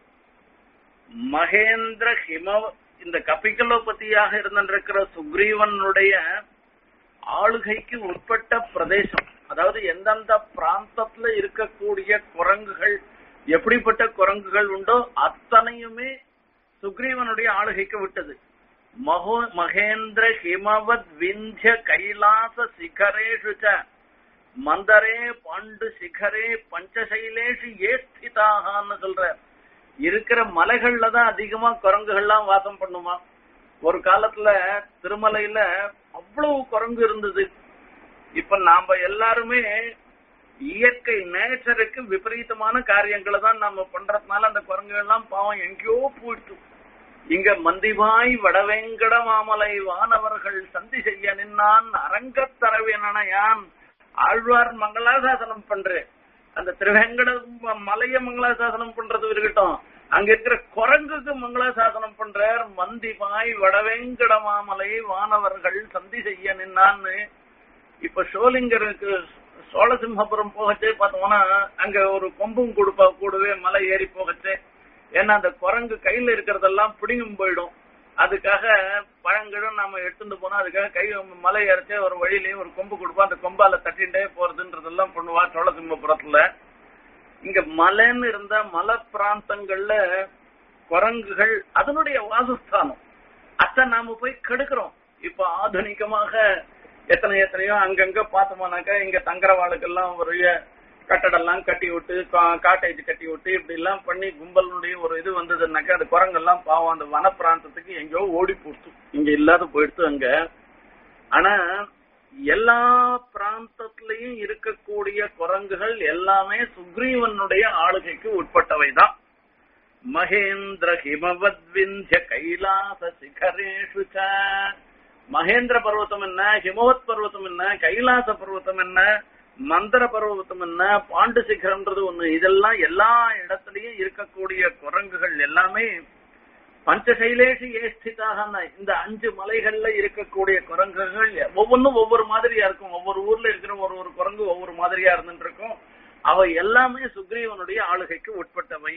மகேந்திர ஹிம இந்த கபிகலோபதியாக இருந்திருக்கிற சுக்ரீவனுடைய ஆளுகைக்கு உட்பட்ட பிரதேசம் அதாவது எந்தெந்த பிராந்தத்துல இருக்கக்கூடிய குரங்குகள் எப்படிப்பட்ட குரங்குகள் உண்டோ அத்தனையுமே சுக்ரீவனுடைய ஆளுகைக்கு விட்டது மகோ மகேந்திர ஹிமவத் விந்திய கைலாச சிகரேஷு ச மந்தரே பாண்டு சிகரே பஞ்சசைலேஷு ஏஸ்திதாகான்னு சொல்ற இருக்கிற மலைகள்ல தான் அதிகமா குரங்குகள்லாம் வாசம் பண்ணுமா ஒரு காலத்துல திருமலையில அவ்வளவு குரங்கு இருந்தது இப்ப நாம எல்லாருமே இயற்கை நேச்சருக்கு விபரீதமான காரியங்களை தான் நம்ம பண்றதுனால அந்த குரங்குகள் எல்லாம் பாவம் எங்கேயோ போயிட்டு இங்க மந்திவாய் வடவெங்கட மாமலை வானவர்கள் சந்தி செய்ய நின்னான் அரங்கத்தரவியனையான் ஆழ்வார் மங்களாசாசனம் பண்றேன் அந்த திருவேங்கட மலைய மங்களாசாசனம் பண்றது இருக்கட்டும் அங்க இருக்கிற குரங்குக்கு மங்களாசாசனம் பண்றார் மந்திபாய் வடவேங்கட மாமலை வானவர்கள் சந்தி செய்ய நின்னான்னு இப்ப ஷோலிங்கருக்கு சோழசிம்மபுரம் போகச்சே பார்த்தோம்னா அங்க ஒரு கொம்பும் கொடுப்பா கூடவே மலை ஏறி போகச்சே ஏன்னா அந்த குரங்கு கையில இருக்கிறதெல்லாம் பிடிங்கும் போயிடும் அதுக்காக பழங்களும் நாம எடுத்துட்டு போனா அதுக்காக கை மலை அரைச்ச ஒரு வழியிலயும் ஒரு கொம்பு கொடுப்போம் அந்த கொம்பால தட்டிண்டே போறதுன்றதெல்லாம் பண்ணுவா சோழசிம்மபுரத்துல இங்க மலைன்னு இருந்தா மலை பிராந்தங்கள்ல குரங்குகள் அதனுடைய வாசஸ்தானம் அத்தை நாம போய் கெடுக்கிறோம் இப்ப ஆதுனிகமாக எத்தனை எத்தனையோ அங்கங்க பார்த்தோம்னாக்கா இங்க தங்கரவாளுக்கெல்லாம் ஒரு கட்டடெல்லாம் கட்டி விட்டு காட்டேஜ் கட்டி விட்டு இப்படி எல்லாம் பண்ணி கும்பலுடைய ஒரு இது வந்ததுன்னாக்கா அது குரங்கெல்லாம் பாவம் அந்த வன பிராந்தத்துக்கு எங்கேயோ ஓடி போட்டு இங்க இல்லாத போயிடுத்து அங்க ஆனா எல்லா பிராந்தத்திலையும் இருக்கக்கூடிய குரங்குகள் எல்லாமே சுக்ரீவனுடைய ஆளுகைக்கு உட்பட்டவைதான் மகேந்திர ஹிமவத் விந்திய கைலாச சிகரேஷு மகேந்திர பர்வதம் என்ன ஹிமவத் பர்வதம் என்ன கைலாச பர்வதம் என்ன மந்திர பர்வதம் என்ன பாண்டு சிகரம்ன்றது ஒண்ணு இதெல்லாம் எல்லா இடத்துலயும் இருக்கக்கூடிய குரங்குகள் எல்லாமே பஞ்சசைலேஷி ஏஸ்திதாக இந்த அஞ்சு மலைகள்ல இருக்கக்கூடிய குரங்குகள் ஒவ்வொன்றும் ஒவ்வொரு மாதிரியா இருக்கும் ஒவ்வொரு ஊர்ல இருக்கிற ஒரு ஒரு குரங்கு ஒவ்வொரு மாதிரியா இருந்துட்டு இருக்கும் அவை எல்லாமே சுக்ரீவனுடைய ஆளுகைக்கு உட்பட்டவை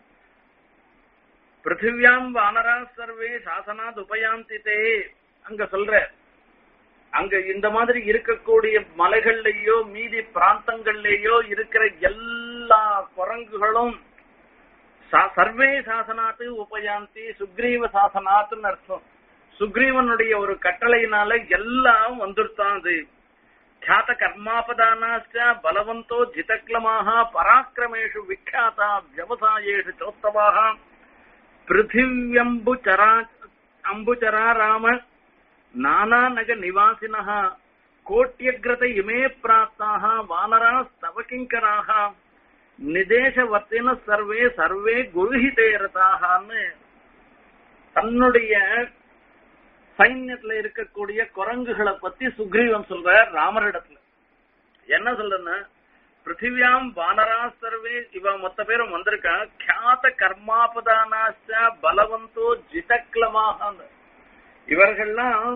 பிருத்திவியாம் வானரா சர்வே சாசனாத் உபயாந்திதே அங்க சொல்ற அங்க இந்த மாதிரி இருக்கக்கூடிய மலைகள்லயோ மீதி பிராந்தங்கள்லயோ இருக்கிற எல்லா குரங்குகளும் சர்வே சாசனாத்து உபயாந்தி சுக்ரீவ சாசனாத்துன்னு அர்த்தம் சுக்ரீவனுடைய ஒரு கட்டளையினால எல்லாம் வந்துருத்தான் அது ख्यात कर्मापदानाश्च बलवन्तो जितक्लमाः पराक्रमेषु विख्याता व्यवसायेषु चोत्तमाः पृथिव्यम्बुचरा अम्बुचरा राम नानानग निवासिनः कोट्यग्रत इमे प्राप्ताः वानरास्तव किङ्कराः நிதேசவர்த்தின சர்வே சர்வே குருஹிதே ரதாகான்னு தன்னுடைய சைன்யத்துல இருக்கக்கூடிய குரங்குகளை பத்தி சுக்ரீவன் சொல்ற ராமரிடத்துல என்ன சொல்றன்னா பிருத்திவியாம் வானரா சர்வே இவ மொத்த பேரும் வந்திருக்கா கியாத கர்மாபதானாச்ச பலவந்தோ ஜிதக்லமாக இவர்கள்லாம்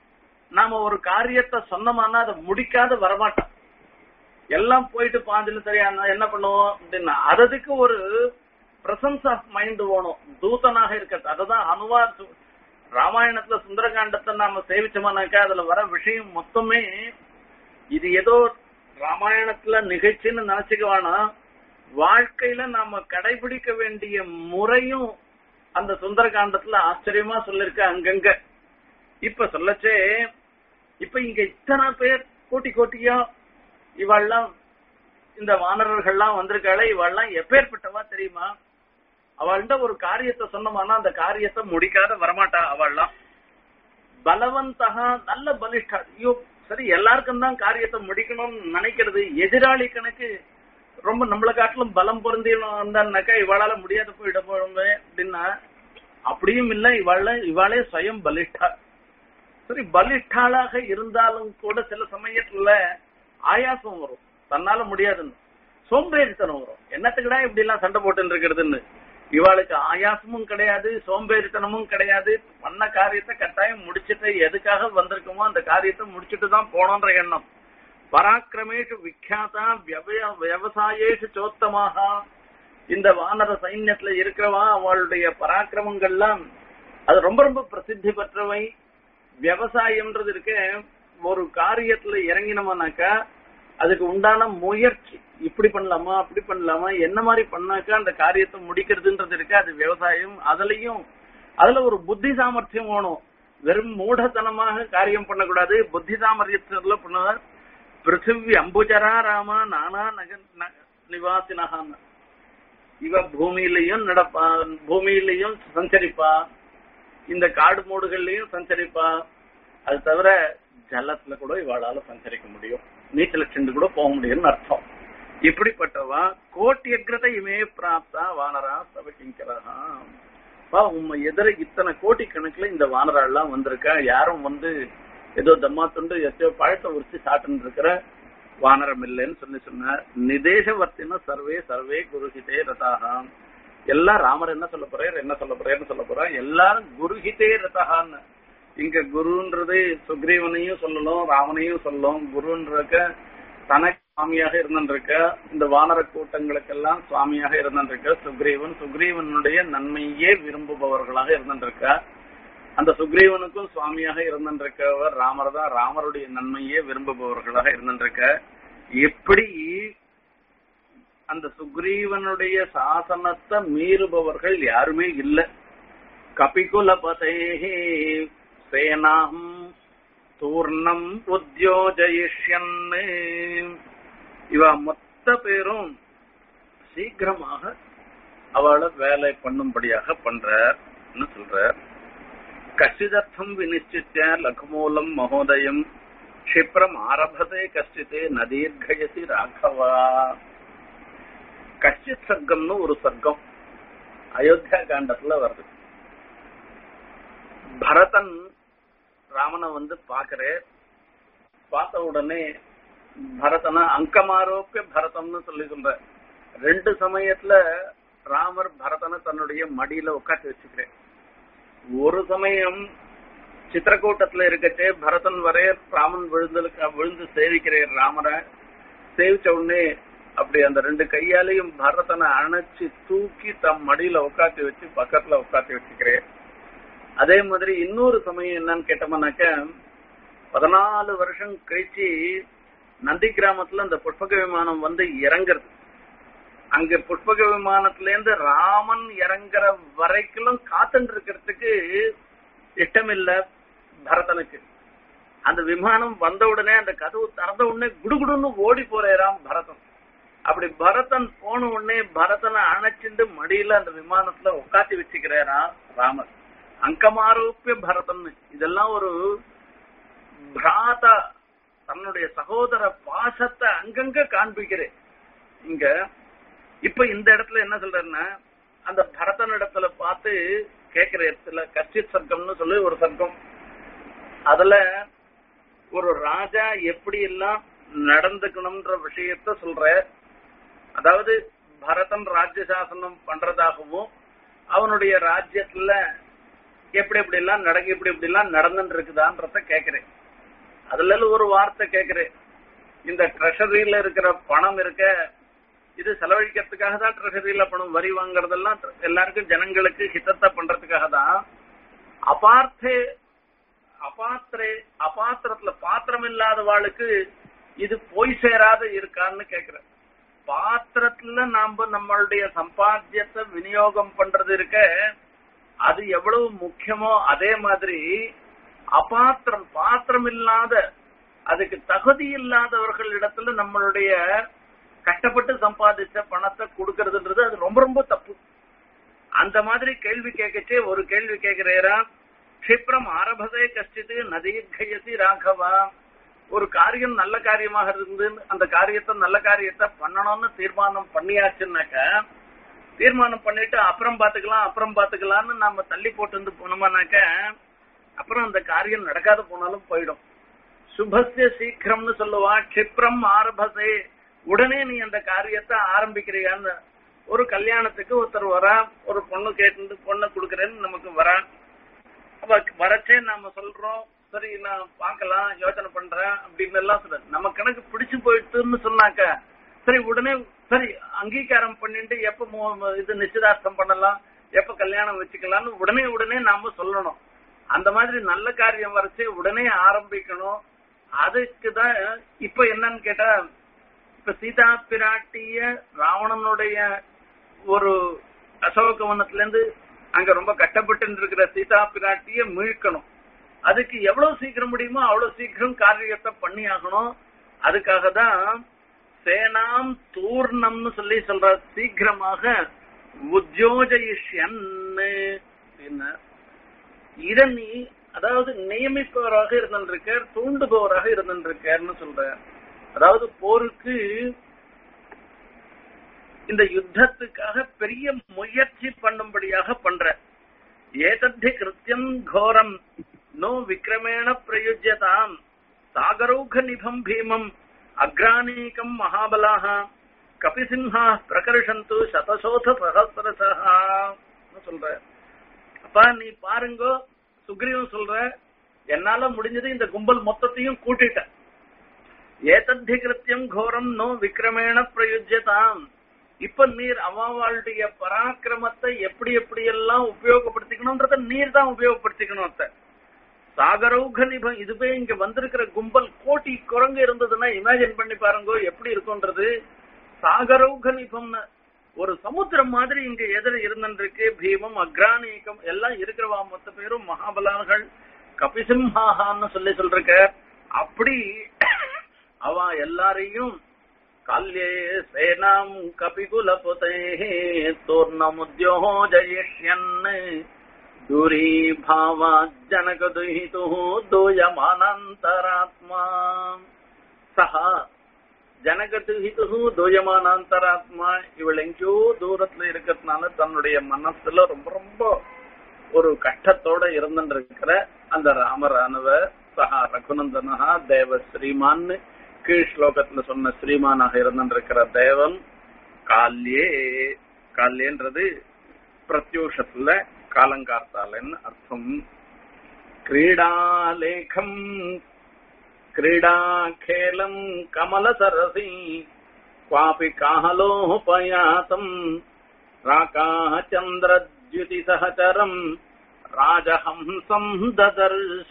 நாம ஒரு காரியத்தை சொன்னோம்னா அதை முடிக்காத வரமாட்டான் எல்லாம் போயிட்டு பாஞ்சில சரியா என்ன பண்ணுவோம் அப்படின்னா அதுக்கு ஒரு பிரசன்ஸ் ஆஃப் மைண்ட் வேணும் தூதனாக இருக்கிறது அதுதான் அனுவா ராமாயணத்துல சுந்தரகாண்டத்தை நாம சேவிச்சோம்னாக்கா அதுல வர விஷயம் மொத்தமே இது ஏதோ ராமாயணத்துல நிகழ்ச்சின்னு நினைச்சுக்க வேணாம் வாழ்க்கையில நாம கடைபிடிக்க வேண்டிய முறையும் அந்த சுந்தரகாண்டத்துல ஆச்சரியமா சொல்லிருக்க அங்கங்க இப்ப சொல்லச்சே இப்ப இங்க இத்தனை பேர் கோட்டி கோட்டியா இவாள்லாம் இந்த வானரர்கள்லாம் வந்திருக்காளே இவாள்லாம் எப்பேற்பட்டவா தெரியுமா அவள்கிட்ட ஒரு காரியத்தை சொன்னோம்னா அந்த காரியத்தை முடிக்காத வரமாட்டா அவள்லாம் பலவந்தகா நல்ல பலிஷ்டா ஐயோ சரி எல்லாருக்கும் தான் காரியத்தை முடிக்கணும்னு நினைக்கிறது எதிராளி கணக்கு ரொம்ப நம்மள காட்டிலும் பலம் பொருந்தி வந்தான்னாக்கா இவாளால முடியாத போயிட போறோங்க அப்படின்னா அப்படியும் இல்ல இவாள இவாளே சுயம் பலிஷ்டா சரி பலிஷ்டாளாக இருந்தாலும் கூட சில சமயத்துல ஆயாசம் வரும் தன்னால முடியாதுன்னு சோம்பேறித்தனம் வரும் என்னத்துக்குடா இப்படி எல்லாம் சண்டை போட்டு இருக்கிறதுன்னு இவாளுக்கு ஆயாசமும் கிடையாது சோம்பேறித்தனமும் கிடையாது பண்ண காரியத்தை கட்டாயம் முடிச்சுட்டு எதுக்காக வந்திருக்கோமோ அந்த காரியத்தை முடிச்சுட்டு தான் போனோன்ற எண்ணம் பராக்கிரமேஷு விக்யாதா விவசாயேஷு சோத்தமாக இந்த வானர சைன்யத்துல இருக்கிறவா அவளுடைய பராக்கிரமங்கள்லாம் அது ரொம்ப ரொம்ப பிரசித்தி பெற்றவை விவசாயம்ன்றது இருக்க ஒரு காரியத்துல இறங்கினோம்னாக்கா அதுக்கு உண்டான முயற்சி இப்படி பண்ணலாமா அப்படி பண்ணலாமா என்ன மாதிரி பண்ணாக்கா அந்த காரியத்தை முடிக்கிறதுன்றது இருக்கு அது விவசாயம் அதுலயும் அதுல ஒரு புத்தி சாமர்த்தியம் வேணும் வெறும் மூடத்தனமாக காரியம் பண்ணக்கூடாது புத்தி சாமர்த்தியத்துல பண்ண பிருத்திவி அம்புஜரா ராமா நானா நக நிவாசினகான்னு இவ பூமியிலையும் நடப்பா பூமியிலையும் சஞ்சரிப்பா இந்த காடு மூடுகள்லயும் சஞ்சரிப்பா அது தவிர ஜலத்துல கூட இவாளால சஞ்சரிக்க முடியும் நீச்சல் சென்று கூட போக முடியும்னு அர்த்தம் இப்படிப்பட்டவா கோட்டி அக்ரதை இமே பிராப்தா வானரா சபகிங்கரா பா உண்மை எதிர இத்தனை கோட்டி கணக்குல இந்த வானராள்லாம் வந்திருக்கா யாரும் வந்து ஏதோ தம்மா துண்டு எத்தையோ பழத்தை உரிச்சு சாட்டுன்னு இருக்கிற வானரம் இல்லைன்னு சொல்லி சொன்னார் நிதேசவர்த்தின சர்வே சர்வே குருஹிதே ரதாகாம் எல்லாம் ராமர் என்ன சொல்ல போறாரு என்ன சொல்ல போறாருன்னு சொல்ல போறா எல்லாரும் குருஹிதே ரதகான்னு இங்க குருன்றது சுக்ரீவனையும் சொல்லணும் ராமனையும் சொல்லணும் குருன்றக்க தனக்கு சுவாமியாக இருந்திருக்க இந்த வானர கூட்டங்களுக்கெல்லாம் சுவாமியாக இருந்திருக்க சுக்ரீவன் சுக்ரீவனுடைய நன்மையே விரும்புபவர்களாக இருந்திருக்க அந்த சுக்ரீவனுக்கும் சுவாமியாக இருந்திருக்கவர் ராமர் தான் ராமருடைய நன்மையே விரும்புபவர்களாக இருந்திருக்க எப்படி அந்த சுக்ரீவனுடைய சாசனத்தை மீறுபவர்கள் யாருமே இல்ல கபிகுலபதே சேனாம் தூர்ணம் உத்தியோஜயிஷ்யன் இவ மொத்த பேரும் சீக்கிரமாக அவளை வேலை பண்ணும்படியாக பண்றார்னு சொல்றார் கஷ்டிதர்த்தம் வினிச்சித்த லகுமூலம் மகோதயம் க்ஷிப்ரம் ஆரம்பதே கஷ்டித்தே நதீர்கயசி ராகவா கஷ்டித் சர்க்கம்னு ஒரு சர்க்கம் அயோத்தியா காண்டத்துல வருது பரதன் ராமனை வந்து பாக்குறே பார்த்த உடனே பரதனா அங்கமாரோப்பிய பரதம்னு சொல்லி சொல்ற ரெண்டு சமயத்துல ராமர் பரதனை தன்னுடைய மடியில உட்காந்து வச்சுக்கிறேன் ஒரு சமயம் சித்திரக்கூட்டத்துல இருக்கச்சே பரதன் வரைய ராமன் விழுந்து விழுந்து சேவிக்கிறேன் ராமரை சேவிச்ச உடனே அப்படி அந்த ரெண்டு கையாலையும் பரதனை அணைச்சு தூக்கி தம் மடியில உட்காத்தி வச்சு பக்கத்துல உட்காத்தி வச்சுக்கிறேன் அதே மாதிரி இன்னொரு சமயம் என்னன்னு கேட்டோம்னாக்க பதினாலு வருஷம் கழிச்சு நந்தி கிராமத்துல அந்த புஷ்பக விமானம் வந்து இறங்குறது அங்க புஷ்பக விமானத்துல இருந்து ராமன் இறங்குற வரைக்கும் காத்துட்டு இருக்கிறதுக்கு இஷ்டமில்ல பரதனுக்கு அந்த விமானம் வந்த உடனே அந்த கதவு திறந்த உடனே குடுகுடுன்னு ஓடி போறாராம் பரதன் அப்படி பரதன் போன உடனே பரதனை அணைச்சிண்டு மடியில அந்த விமானத்துல உட்காத்தி வச்சுக்கிறாரா ராமர் அங்கமாரோப்பிய பரதன் இதெல்லாம் ஒரு பிராதா தன்னுடைய சகோதர பாசத்தை அங்கங்க காண்பிக்கிறேன் இங்க இப்ப இந்த இடத்துல என்ன சொல்றேன்னா அந்த பரதன் இடத்துல பார்த்து கேக்குற இடத்துல கஷ்டித் சர்க்கம்னு சொல்லி ஒரு சர்க்கம் அதுல ஒரு ராஜா எப்படி எல்லாம் நடந்துக்கணும்ன்ற விஷயத்த சொல்ற அதாவது பரதன் ராஜ்ய சாசனம் பண்றதாகவும் அவனுடைய ராஜ்யத்துல எப்படி எப்படி எல்லாம் நடக்க இப்படி இப்படி எல்லாம் நடந்துட்டு இருக்குதான்றத கேக்குறேன் அதுல ஒரு வார்த்தை கேக்குறேன் இந்த ட்ரெஷரியில இருக்கிற பணம் இருக்க இது செலவழிக்கிறதுக்காக தான் ட்ரெஷரியில பணம் வரி வாங்குறதெல்லாம் எல்லாருக்கும் ஜனங்களுக்கு ஹிதத்தை பண்றதுக்காக தான் அபார்த்தே அபாத்திரே அபாத்திரத்துல பாத்திரம் இல்லாதவாளுக்கு இது போய் சேராத இருக்கான்னு கேக்குறேன் பாத்திரத்துல நாம நம்மளுடைய சம்பாத்தியத்தை விநியோகம் பண்றது இருக்க அது எவ்வளவு முக்கியமோ அதே மாதிரி அபாத்திரம் பாத்திரம் இல்லாத அதுக்கு தகுதி இல்லாதவர்கள் இடத்துல நம்மளுடைய கஷ்டப்பட்டு சம்பாதிச்ச பணத்தை கொடுக்கறதுன்றது அது ரொம்ப ரொம்ப தப்பு அந்த மாதிரி கேள்வி கேட்கச்சே ஒரு கேள்வி கேட்கிறேரா கஷிப்ரம் ஆரம்பதே கஷ்டித்து நதீர்கயசி ராகவா ஒரு காரியம் நல்ல காரியமாக இருந்து அந்த காரியத்தை நல்ல காரியத்தை பண்ணணும்னு தீர்மானம் பண்ணியாச்சுன்னாக்க தீர்மானம் பண்ணிட்டு அப்புறம் பாத்துக்கலாம் அப்புறம் பாத்துக்கலாம்னு நாம தள்ளி போட்டு வந்து போனோம்னாக்க அப்புறம் அந்த காரியம் நடக்காத போனாலும் போயிடும் சுபஸ்ய சீக்கிரம்னு சொல்லுவா கஷிப்ரம் ஆரம்பசே உடனே நீ அந்த காரியத்தை ஆரம்பிக்கிறியான்னு ஒரு கல்யாணத்துக்கு ஒருத்தர் வரா ஒரு பொண்ணு கேட்டு பொண்ணை கொடுக்கறேன்னு நமக்கு வரா அப்ப வரச்சே நாம சொல்றோம் சரி நான் பார்க்கலாம் யோசனை பண்றேன் அப்படின்னு எல்லாம் சொல்ற நம்ம கணக்கு பிடிச்சு போயிட்டுன்னு சொன்னாக்க சரி உடனே சரி அங்கீகாரம் பண்ணிட்டு எப்ப மு- இது நிச்சயதார்த்தம் பண்ணலாம் எப்ப கல்யாணம் வச்சுக்கலாம்னு உடனே உடனே நாம சொல்லணும் அந்த மாதிரி நல்ல காரியம் வரைச்சு உடனே ஆரம்பிக்கணும் அதுக்கு தான் இப்ப என்னன்னு கேட்டா இப்ப சீதா பிராட்டிய ராவணனுடைய ஒரு அசோகவனத்துல இருந்து அங்க ரொம்ப கஷ்டப்பட்டு இருக்கிற சீதா பிராட்டிய மீட்கணும் அதுக்கு எவ்வளவு சீக்கிரம் முடியுமோ அவ்வளவு சீக்கிரம் காரியத்தை பண்ணி ஆகணும் அதுக்காக தான் சேனாம் தூர்ணம்னு சொல்லி சொல்ற சீக்கிரமாக உத்யோஜயிஷ்யன் இத நீ அதாவது நியமிப்பவராக இருந்திருக்கார் தூண்டுபவராக இருந்திருக்காருன்னு சொல்ற அதாவது போருக்கு இந்த யுத்தத்துக்காக பெரிய முயற்சி பண்ணும்படியாக பண்ற ஏதத்தி கிருத்தியம் கோரம் நோ விக்ரமேண பிரயுஜ்யதாம் சாகரௌக நிபம் பீமம் அக்ராணீகம் மகாபலாக கபிசிம்ஹா பிரகர்ஷந்து சதசோத சகசிரசா சொல்ற அப்பா நீ பாருங்கோ சுக்ரீவன் சொல்ற என்னால முடிஞ்சது இந்த கும்பல் மொத்தத்தையும் கூட்டிட்ட ஏதத்தி கிருத்தியம் கோரம் நோ விக்ரமேண பிரயுஜ்யதாம் இப்ப நீர் அவாவாளுடைய பராக்கிரமத்தை எப்படி எப்படி எல்லாம் உபயோகப்படுத்திக்கணும்ன்றத நீர் தான் உபயோகப்படுத்திக்கணும் அத்தை சாகரௌக நிபம் இதுவே இங்க வந்திருக்கிற கும்பல் கோட்டி குரங்கு இருந்ததுன்னா இமேஜின் பண்ணி பாருங்க எப்படி இருக்கும்ன்றது சாகரௌக நிபம்னு ஒரு சமுத்திரம் மாதிரி இங்க எதிர இருந்திருக்கு பீமம் அக்ரானீகம் எல்லாம் இருக்கிறவா மொத்த பேரும் மகாபலார்கள் கபிசிம்ஹான்னு சொல்லி சொல்றக்க அப்படி அவ எல்லாரையும் கால்யே சேனாம் கபிகுல புதே தோர்ணமுத்யோ ஜயிஷ்யன் दूरी भावा जनक दुहितु दूयमानान्तरात्मा सः ஜனகத்துஹிது தூயமானாந்தராத்மா இவள் எங்கேயோ தூரத்துல இருக்கிறதுனால தன்னுடைய மனசுல ரொம்ப ரொம்ப ஒரு கஷ்டத்தோட இருந்துருக்கிற அந்த ராமரானவ சஹா ரகுநந்தனஹா தேவ ஸ்ரீமான்னு கீழ் ஸ்லோகத்துல சொன்ன ஸ்ரீமானாக இருந்திருக்கிற தேவன் கால்யே கால்யன்றது பிரத்யூஷத்துல காலங்கார்த்தாலன்னு அர்த்தம் क्रीडालेखम् क्रीडाखेलम् कमलसरसि क्वापि काहलोपयातम् राकाः चन्द्रद्युतिसहचरम् राजहंसम् ददर्श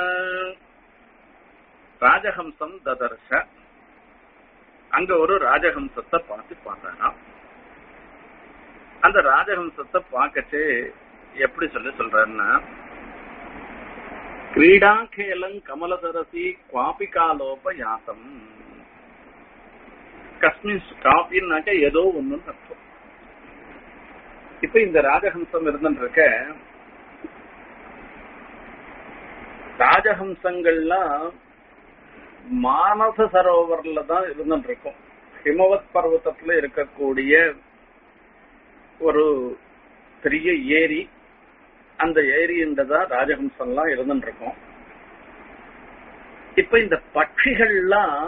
ராஜஹம்சம் ததர்ஷ அங்க ஒரு ராஜஹம்சத்தை பார்த்து பார்த்தாராம் அந்த ராஜஹம்சத்தை பார்க்கச்சு எப்படி சொல்லி சொல்றாருன்னா கிரீடாகேலம் கமலசரசி குவாபிகாலோப யாசம் கஸ்மின் காப்பின்னாக்க ஏதோ ஒண்ணு அர்த்தம் இப்ப இந்த ராஜஹம்சம் இருந்துருக்க ராஜஹம்சங்கள்லாம் மானச சரோவர்ல தான் இருந்துட்டு இருக்கும் ஹிமவத் பர்வத்தத்துல இருக்கக்கூடிய ஒரு பெரிய ஏரி அந்த ஏரின்றதான் ராஜஹம்சம்லாம் இருந்துட்டு இருக்கும் இப்ப இந்த பட்சிகள்லாம்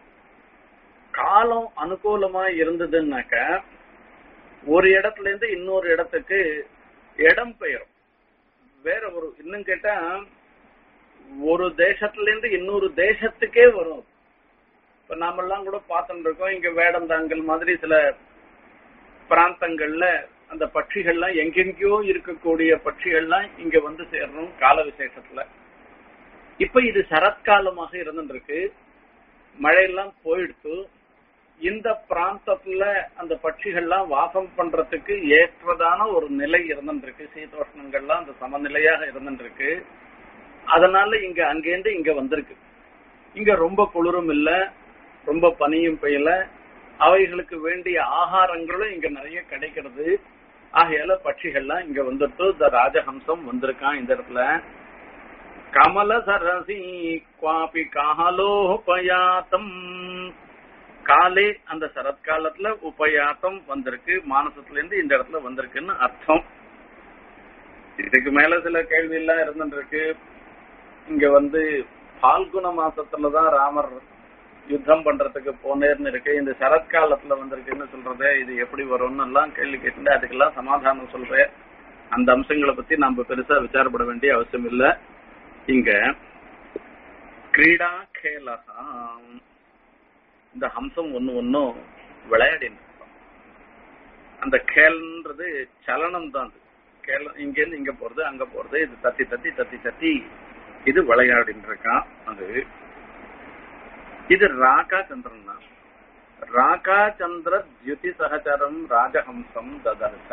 காலம் அனுகூலமா இருந்ததுன்னாக்க ஒரு இடத்துல இருந்து இன்னொரு இடத்துக்கு இடம் பெயரும் வேற ஒரு இன்னும் கேட்டா ஒரு தேசத்துல இருந்து இன்னொரு தேசத்துக்கே வரும் இப்ப நாமெல்லாம் கூட பார்த்துட்டு இருக்கோம் இங்க வேடந்தாங்கல் மாதிரி சில பிராந்தங்கள்ல அந்த பட்சிகள்லாம் எங்கெங்கயோ இருக்கக்கூடிய பட்சிகள்லாம் இங்க வந்து சேரணும் கால விசேஷத்துல இப்ப இது சரத்காலமாக இருந்துருக்கு மழையெல்லாம் போயிடுத்து இந்த பிராந்தத்துல அந்த பட்சிகள்லாம் வாசம் பண்றதுக்கு ஏற்றதான ஒரு நிலை இருந்துருக்கு சீதோஷ்ணங்கள்லாம் அந்த சமநிலையாக இருந்துருக்கு அதனால இங்க அங்கேருந்து இங்க வந்திருக்கு இங்க ரொம்ப குளிரும் இல்ல ரொம்ப பனியும் பெய்யல அவைகளுக்கு வேண்டிய ஆகாரங்களும் இங்க நிறைய கிடைக்கிறது ஆகையால பட்சிகள்லாம் இங்க வந்துட்டு இந்த ராஜஹம்சம் வந்திருக்கான் இந்த இடத்துல கமல சரசி குவாபி காலோபயாத்தம் காலே அந்த சரத்காலத்துல உபயாத்தம் வந்திருக்கு மானசத்துல இருந்து இந்த இடத்துல வந்திருக்குன்னு அர்த்தம் இதுக்கு மேல சில கேள்வி எல்லாம் இருந்துருக்கு இங்க வந்து பால்குண மாசத்துலதான் ராமர் யுத்தம் பண்றதுக்கு போனேர்னு இருக்கு இந்த சரத்காலத்துல வந்திருக்குன்னு சொல்றது இது எப்படி வரும்னு எல்லாம் கேள்வி கேட்டு அதுக்கெல்லாம் சமாதானம் சொல்றேன் அந்த அம்சங்களை பத்தி நம்ம பெருசா விசாரப்பட வேண்டிய அவசியம் இல்ல இங்க கிரீடா கேலகா இந்த ஹம்சம் ஒண்ணு ஒன்னும் விளையாடின்னு அந்த கேல்ன்றது சலனம் தான் அது கேல இங்க இருந்து இங்க போறது அங்க போறது இது தத்தி தத்தி தத்தி தத்தி இது விளையாடின்னு இருக்கான் அது இது ராகா சந்திரன் தான் ராகா சந்திர தியுதி சகச்சரம் ராஜஹம்சம் ததர்ச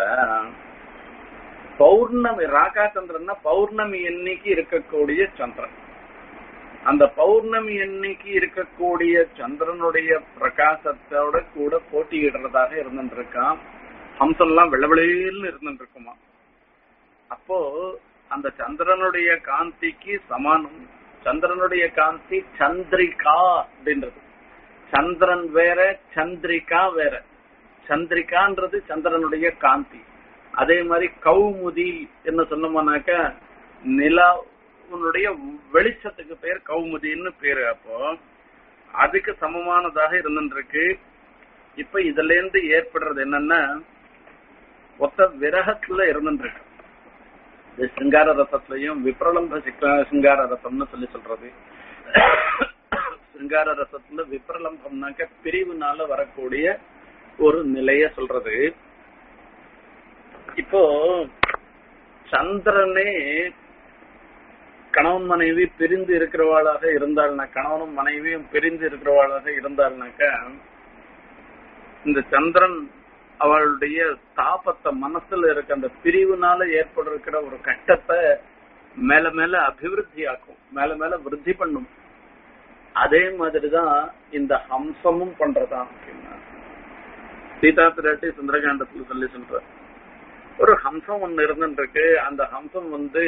பௌர்ணமி ராகா சந்திரன்னா பௌர்ணமி எண்ணிக்கு இருக்கக்கூடிய சந்திரன் அந்த பௌர்ணமி எண்ணிக்கு இருக்கக்கூடிய சந்திரனுடைய பிரகாசத்தோட கூட போட்டியிடுறதாக இருந்துட்டு இருக்கான் ஹம்சம்லாம் வெள்ளவெளியில் இருந்துட்டு இருக்குமா அப்போ அந்த சந்திரனுடைய காந்திக்கு சமானம் சந்திரனுடைய காந்தி சந்திரிகா அப்படின்றது சந்திரன் வேற சந்திரிகா வேற சந்திரிகான்றது சந்திரனுடைய காந்தி அதே மாதிரி கௌமுதி என்ன சொன்னோம்னாக்க நிலாவுடைய வெளிச்சத்துக்கு பேர் கௌமுதின்னு பேரு அப்போ அதுக்கு சமமானதாக இருந்துருக்கு இப்ப இதுல இருந்து ஏற்படுறது என்னன்னா ஒத்த விரகத்துல இருந்துருக்கு இது சிங்கார ரசத்திலையும் விப்ரலம்ப சிங்கார ரசம்னு சொல்லி சொல்றது சிங்கார ரசத்துல விப்ரலம்பம்னாக்க பிரிவுனால வரக்கூடிய ஒரு நிலைய சொல்றது இப்போ சந்திரனே கணவன் மனைவி பிரிந்து இருக்கிறவாளாக இருந்தாள்னா கணவனும் மனைவியும் பிரிந்து இருக்கிறவாளாக இருந்தாள்னாக்க இந்த சந்திரன் அவளுடைய தாபத்தை மனசுல இருக்க அந்த பிரிவுனால ஏற்பட்டிருக்கிற ஒரு கட்டத்தை மேல மேல அபிவிருத்தி ஆக்கும் மேல மேல விருத்தி பண்ணும் அதே மாதிரிதான் இந்த ஹம்சமும் பண்றதா அப்படின்னா சீதா பிராட்டி சுந்தரகாண்டத்துல சொல்லி சொல்ற ஒரு ஹம்சம் ஒண்ணு இருந்துருக்கு அந்த ஹம்சம் வந்து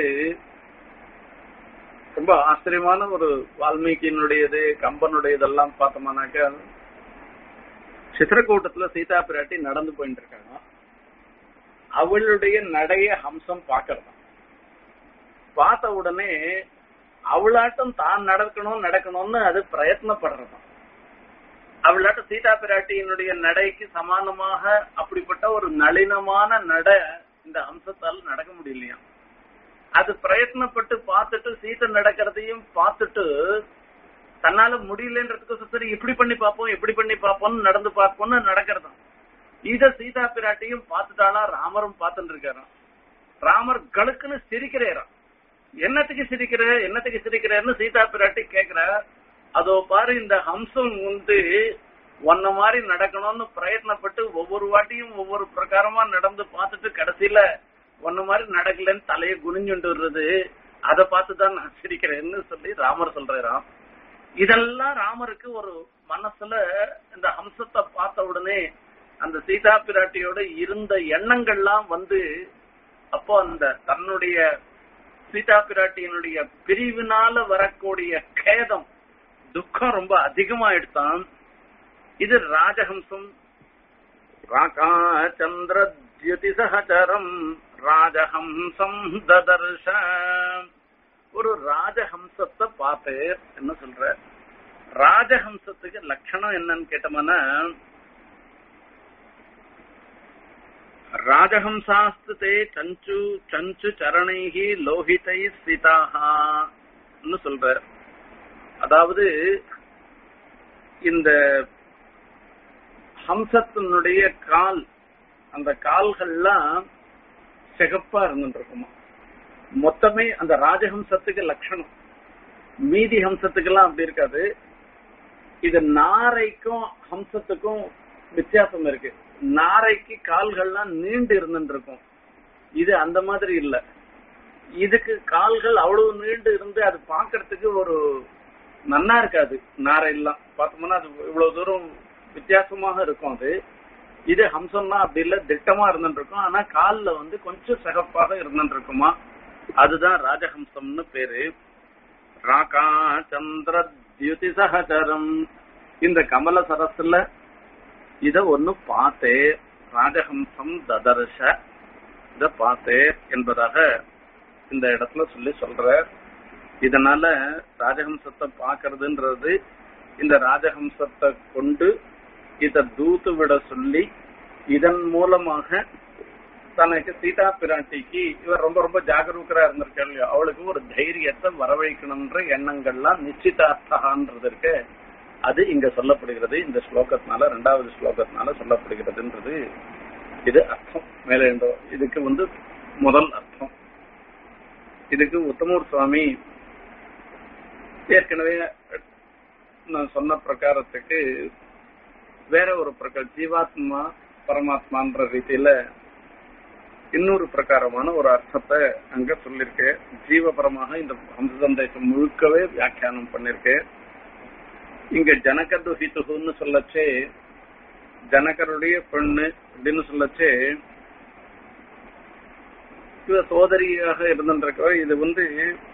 ரொம்ப ஆச்சரியமான ஒரு வால்மீகியினுடையது கம்பனுடையதெல்லாம் பார்த்தோம்னாக்க சித்திரக்கூட்டத்துல சீதா பிராட்டி நடந்து போயிட்டு இருக்காங்க அவளுடைய நடைய ஹம்சம் பாக்குறதா பார்த்த உடனே அவளாட்டம் தான் நடக்கணும் நடக்கணும்னு அது பிரயத்னப்படுறதாம் அவளாட்டம் சீதா பிராட்டியினுடைய நடைக்கு சமானமாக அப்படிப்பட்ட ஒரு நளினமான நடை இந்த அம்சத்தால் நடக்க முடியலையா அது பிரயத்னப்பட்டு பார்த்துட்டு சீதை நடக்கிறதையும் பார்த்துட்டு தன்னால முடியலன்றதுக்கு சரி இப்படி பண்ணி பார்ப்போம் எப்படி பண்ணி பார்ப்போம்னு நடந்து பார்ப்போம்னு நடக்கிறதாம் இத சீதா பிராட்டியும் பார்த்துட்டாளா ராமரும் பார்த்துட்டு இருக்காராம் ராமர் கழுக்குன்னு சிரிக்கிறாராம் என்னத்துக்கு சிரிக்கிற என்னத்துக்கு சிரிக்கிறன்னு சீதா பிராட்டி கேக்குற அதோ பாரு இந்த ஹம்சம் வந்து ஒன்ன மாதிரி நடக்கணும்னு பிரயத்னப்பட்டு ஒவ்வொரு வாட்டியும் ஒவ்வொரு பிரகாரமா நடந்து பார்த்துட்டு கடைசியில ஒன்ன மாதிரி நடக்கலன்னு தலையை குனிஞ்சுட்டு வர்றது அதை பார்த்துதான் நான் சிரிக்கிறேன்னு சொல்லி ராமர் சொல்றாராம் இதெல்லாம் ராமருக்கு ஒரு மனசுல இந்த ஹம்சத்தை பார்த்த உடனே அந்த சீதா பிராட்டியோட இருந்த எண்ணங்கள்லாம் வந்து அப்போ அந்த தன்னுடைய சீதா பிராட்டியினுடைய பிரிவினால வரக்கூடிய கேதம் துக்கம் ரொம்ப அதிகமா எடுத்தான் இது ராஜஹம்சம் ராகா சந்திர தியுதி சகச்சரம் ராஜஹம்சம் ததர்ஷ ஒரு ராஜஹம்சத்தை பார்த்து என்ன சொல்ற ராஜஹம்சத்துக்கு லட்சணம் என்னன்னு கேட்டோம்னா ராஜஹம்சாஸ்து சஞ்சு சஞ்சு சரணைகி லோஹிதை ஸ்திதாஹான்னு சொல்ற அதாவது இந்த ஹம்சத்தினுடைய கால் அந்த கால்கள்லாம் சிகப்பா இருந்துட்டு இருக்குமா மொத்தமே அந்த ராஜஹம்சத்துக்கு லட்சணம் மீதி ஹம்சத்துக்கெல்லாம் அப்படி இருக்காது இது நாரைக்கும் ஹம்சத்துக்கும் வித்தியாசம் இருக்கு நாரைக்கு கால்கள்லாம் நீண்டு இருந்துட்டு இருக்கும் இது அந்த மாதிரி இல்ல இதுக்கு கால்கள் அவ்வளவு நீண்டு இருந்து அது பாக்குறதுக்கு ஒரு நன்னா இருக்காது நாரை எல்லாம் பார்த்தோம்னா அது இவ்வளவு தூரம் வித்தியாசமாக இருக்கும் அது இது ஹம்சம்னா அப்படி இல்ல திட்டமா இருந்துட்டு இருக்கும் ஆனா கால்ல வந்து கொஞ்சம் சிகப்பாக இருந்துட்டு இருக்குமா அதுதான் ராஜஹம்சம்னு பேரு ராகா சந்திர தியுதி சகச்சரம் இந்த கமல சரஸ்ல இத ஒண்ணு பார்த்தே ராஜஹம்சம் ததர்ஷ இத பார்த்தே என்பதாக இந்த இடத்துல சொல்லி சொல்ற இதனால ராஜஹம்சத்தை பாக்குறதுன்றது இந்த ராஜஹம்சத்தை கொண்டு இத தூத்து விட சொல்லி இதன் மூலமாக தனக்கு சீதா பிராட்டிக்கு இவர் ரொம்ப ரொம்ப ஜாகரூக்கரா இருந்திருக்காரு அவளுக்கு ஒரு தைரியத்தை வரவழைக்கணும்ன்ற எண்ணங்கள்லாம் நிச்சயதார்த்தகான்றது இருக்கு அது இங்க சொல்லப்படுகிறது இந்த ஸ்லோகத்தினால ரெண்டாவது ஸ்லோகத்தினால சொல்லப்படுகிறதுன்றது இது அர்த்தம் மேலே இதுக்கு வந்து முதல் அர்த்தம் இதுக்கு உத்தமூர் சுவாமி ஏற்கனவே நான் சொன்ன பிரகாரத்துக்கு வேற ஒரு பிரகார ஜீவாத்மா பரமாத்மான்ற ரீதியில இன்னொரு பிரகாரமான ஒரு அர்த்தத்தை அங்க சொல்லிருக்கு ஜீவபரமாக இந்த ஹம்ச சந்தேசம் முழுக்கவே வியாக்கியானம் பண்ணிருக்கு இங்க ஜனகது ஹிதுன்னு சொல்லச்சே ஜனகருடைய பெண்ணு அப்படின்னு சொல்லச்சே இவ சோதரியாக இருந்துருக்க இது வந்து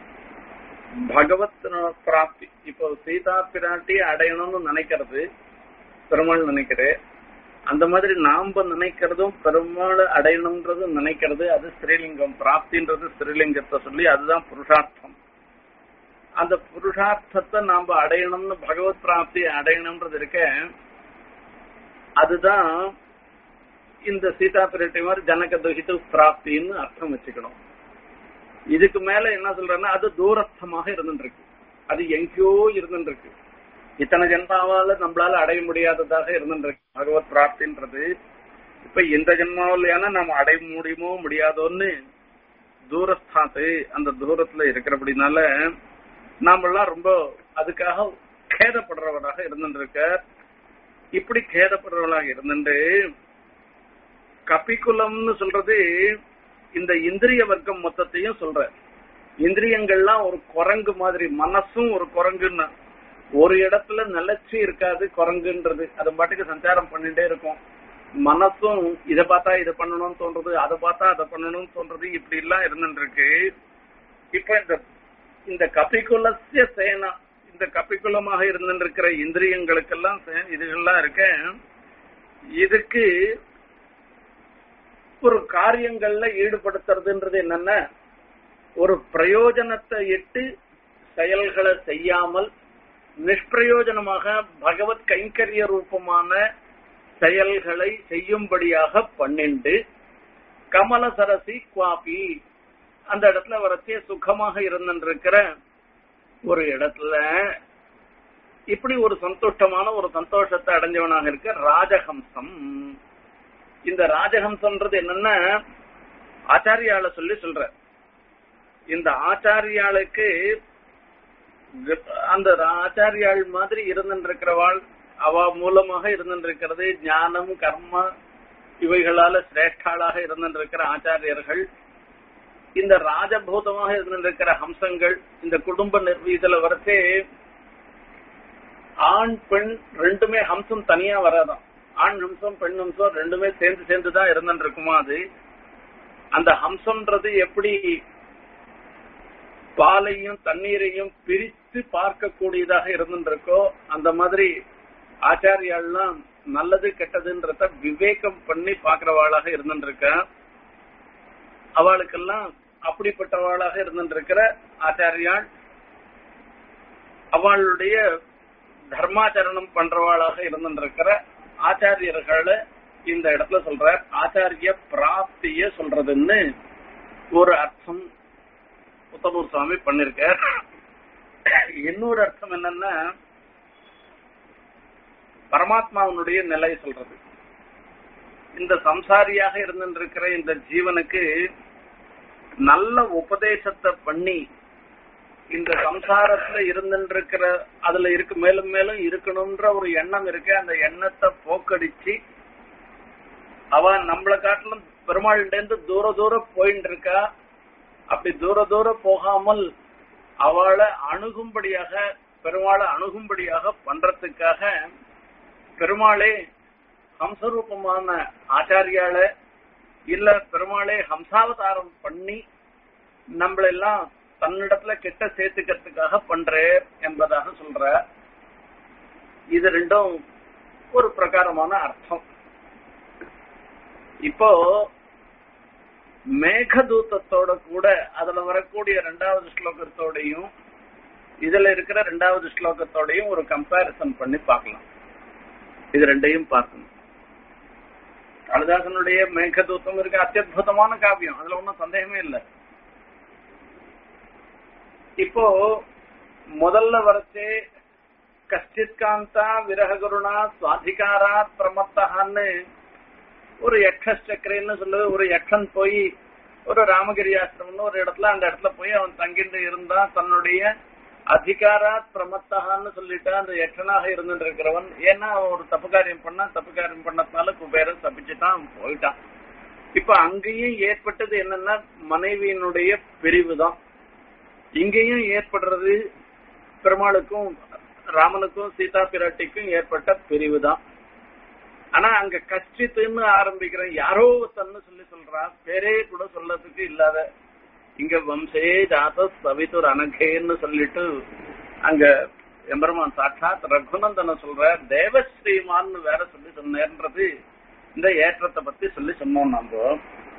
பகவத் பிராப்தி இப்போ சீதா பிராட்டி அடையணும்னு நினைக்கிறது பெருமாள் நினைக்கிறேன் அந்த மாதிரி நாம நினைக்கிறதும் பெருமாள் அடையணும்ன்றதும் நினைக்கிறது அது ஸ்ரீலிங்கம் பிராப்தின்றது ஸ்ரீலிங்கத்தை சொல்லி அதுதான் புருஷார்த்தம் அந்த புருஷார்த்தத்தை நாம அடையணும்னு பகவத் பிராப்தி அடையணும்ன்றது இருக்க அதுதான் இந்த சீதா பிராட்டி மாதிரி ஜனக துகித்து பிராப்தின்னு அர்த்தம் வச்சுக்கணும் இதுக்கு மேல என்ன சொல்றேன்னா அது தூரஸ்தமாக இருந்துருக்கு அது எங்கேயோ இருந்துருக்கு இத்தனை ஜென்மாவால நம்மளால அடைய முடியாததாக இருந்துருக்கு பகவத் பிராப்தின்றது இப்ப இந்த ஜென்மாவிலையான நம்ம அடைய முடியுமோ முடியாதோன்னு தூரஸ்தாத்து அந்த தூரத்துல இருக்கிறபடினால நாமெல்லாம் ரொம்ப அதுக்காக கேதப்படுறவராக இருந்துருக்க இப்படி கேதப்படுறவராக இருந்துட்டு கபிக்குலம்னு சொல்றது இந்த இந்திரிய வர்க்கம் மொத்தத்தையும் சொல்ற இந்திரியங்கள்லாம் ஒரு குரங்கு மாதிரி மனசும் ஒரு குரங்குன்னு ஒரு இடத்துல நிலைச்சு இருக்காது குரங்குன்றது அது பாட்டுக்கு சஞ்சாரம் பண்ணிட்டே இருக்கும் மனசும் இதை பார்த்தா இதை பண்ணணும்னு தோன்றது அதை பார்த்தா அதை பண்ணணும்னு தோன்றது இப்படி எல்லாம் இருந்துட்டு இருக்கு இப்ப இந்த இந்த கபிகுலசிய சேனா இந்த கபிகுலமாக இருந்துட்டு இருக்கிற இந்திரியங்களுக்கெல்லாம் சே- இதுகள்லாம் இருக்க இதுக்கு ஒரு காரியங்கள்ல ஈடுபடுத்துறதுன்றது என்னன்னா ஒரு பிரயோஜனத்தை இட்டு செயல்களை செய்யாமல் நிஷ்பிரயோஜனமாக பகவத் கைங்கரிய ரூபமான செயல்களை செய்யும்படியாக பண்ணிண்டு கமல சரசி குவாபி அந்த இடத்துல வரச்சே சுகமாக இருந்துருக்கிற ஒரு இடத்துல இப்படி ஒரு சந்தோஷமான ஒரு சந்தோஷத்தை அடைஞ்சவனாக இருக்க ராஜஹம்சம் இந்த ராஜஹம்சம்ன்றது என்னன்னா ஆச்சாரியால சொல்லி சொல்ற இந்த ஆச்சாரியாளுக்கு அந்த ஆச்சாரியாள் மாதிரி இருந்துருக்கிறவாள் அவ மூலமாக இருந்துருக்கிறது ஞானம் கர்ம இவைகளால சிரேஷ்டாளாக இருந்துருக்கிற ஆச்சாரியர்கள் இந்த ராஜபூதமாக இருந்திருக்கிற ஹம்சங்கள் இந்த குடும்ப நிர்வீதியில வரச்சே ஆண் பெண் ரெண்டுமே ஹம்சம் தனியா வராதான் ஆண் ஹம்சம் பெண் ஹம்சம் ரெண்டுமே சேர்ந்து சேர்ந்து தான் இருந்துட்டு இருக்குமா அது அந்த ஹம்சம்ன்றது எப்படி பாலையும் தண்ணீரையும் பிரித்து பார்க்கக்கூடியதாக இருந்துட்டு இருக்கோ அந்த மாதிரி ஆச்சாரியாள்லாம் நல்லது கெட்டதுன்றத விவேகம் பண்ணி பாக்குறவாளாக இருந்துட்டு இருக்க அவளுக்கெல்லாம் அப்படிப்பட்டவாளாக இருந்திருக்கிற ஆச்சாரியாள் அவளுடைய தர்மாச்சரணம் பண்றவாளாக இருந்திருக்கிற ஆச்சாரியர்களை இந்த இடத்துல சொல்ற ஆச்சாரிய பிராப்திய சொல்றதுன்னு ஒரு அர்த்தம் உத்தமூர் சுவாமி பண்ணிருக்க இன்னொரு அர்த்தம் என்னன்னா பரமாத்மாவனுடைய நிலை சொல்றது இந்த சம்சாரியாக இருந்திருக்கிற இந்த ஜீவனுக்கு நல்ல உபதேசத்தை பண்ணி இந்த சம்சாரத்துல இருந்துருக்கிற அதுல இருக்கு மேலும் மேலும் இருக்கணும்ன்ற ஒரு எண்ணம் இருக்கு அந்த எண்ணத்தை போக்கடிச்சு அவ நம்மளை காட்டிலும் பெருமாள்கிட்ட இருந்து தூர தூரம் போயிட்டு இருக்கா அப்படி தூர தூரம் போகாமல் அவளை அணுகும்படியாக பெருமாளை அணுகும்படியாக பண்றதுக்காக பெருமாளே ஹம்சரூபமான ஆச்சாரியால இல்ல பெருமாளே ஹம்சாவதாரம் பண்ணி நம்மளெல்லாம் தன்னிடத்துல கெட்ட சேர்த்துக்கிறதுக்காக பண்றேன் என்பதாக சொல்ற இது ரெண்டும் ஒரு பிரகாரமான அர்த்தம் இப்போ மேகதூத்தத்தோட கூட அதுல வரக்கூடிய ரெண்டாவது ஸ்லோகத்தோடையும் இதுல இருக்கிற ரெண்டாவது ஸ்லோகத்தோடையும் ஒரு கம்பாரிசன் பண்ணி பார்க்கலாம் இது ரெண்டையும் பார்க்கணும் காளிதாசனுடைய மேகதூத்தம் இருக்கு அத்தியுதமான காவியம் அதுல ஒன்றும் சந்தேகமே இல்லை இப்போ முதல்ல வரச்சே கஷ்டித் காந்தா விரககுருணா சுவாதிகாரா பிரமத்தகான்னு ஒரு யக்ஷ சக்கரைன்னு சொல்லுது ஒரு யக்ஷன் போய் ஒரு ராமகிரி ஆசிரமம்னு ஒரு இடத்துல அந்த இடத்துல போய் அவன் தங்கிட்டு இருந்தான் தன்னுடைய அதிகாராத் பிரமத்தகான்னு சொல்லிட்டு அந்த யக்ஷனாக இருந்துட்டு இருக்கிறவன் ஏன்னா அவன் ஒரு தப்பு காரியம் பண்ணா தப்பு காரியம் பண்ணதுனால குபேரன் தப்பிச்சுட்டான் அவன் போயிட்டான் இப்ப அங்கேயும் ஏற்பட்டது என்னன்னா மனைவியினுடைய பிரிவு தான் இங்கேயும் ஏற்படுறது பெருமாளுக்கும் ராமனுக்கும் சீதா பிராட்டிக்கும் ஏற்பட்ட பிரிவு தான் ஆனா அங்க கஷ்டித்துன்னு ஆரம்பிக்கிற யாரோ தன்னு சொல்லி சொல்றா பேரே கூட சொல்லறதுக்கு இல்லாத இங்க வம்சே ஜாத சவித்துர் அனகேன்னு சொல்லிட்டு அங்க எம்பெருமான் சாட்சாத் ரகுநந்தன சொல்ற தேவஸ்ரீமான்னு வேற சொல்லி சொன்னேன்றது இந்த ஏற்றத்தை பத்தி சொல்லி சொன்னோம் நம்ம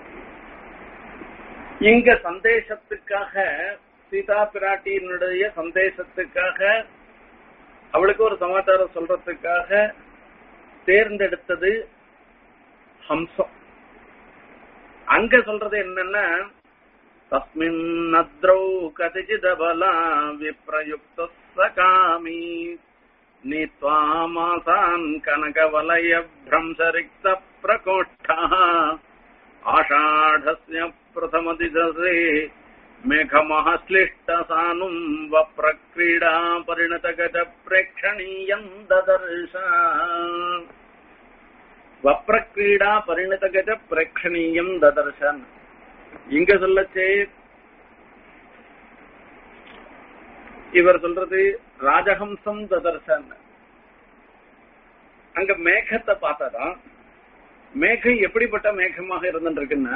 இங்க சந்தேசத்துக்காக சீதா பிராட்டியினுடைய சந்தேசத்துக்காக அவளுக்கு ஒரு சமாச்சாரம் சொல்றதுக்காக தேர்ந்தெடுத்தது ஹம்சம் அங்க சொல்றது என்னன்னா தஸ்மின் நத்ரௌ கதிஜிதபலா விப்ரயுக்த சகாமி नीत्वा मासान् कनकवलयभ्रंशरिक्तप्रकोष्ठः आषाढस्य प्रथमदिदसे मेघमः श्लिष्टसानुम् वप्रक्रीडा परिणतगजप्रेक्षणीयम् ददर्श வப்ரக்ரீடா பரிணதகஜ பிரேட்சணீயம் ததர்சன் இங்க சொல்லச்சே இவர் சொல்றது ராஜஹம்சம் ததர்சன் அங்க மேகத்தை பார்த்தாதான் மேகம் எப்படிப்பட்ட மேகமாக இருந்துருக்குன்னா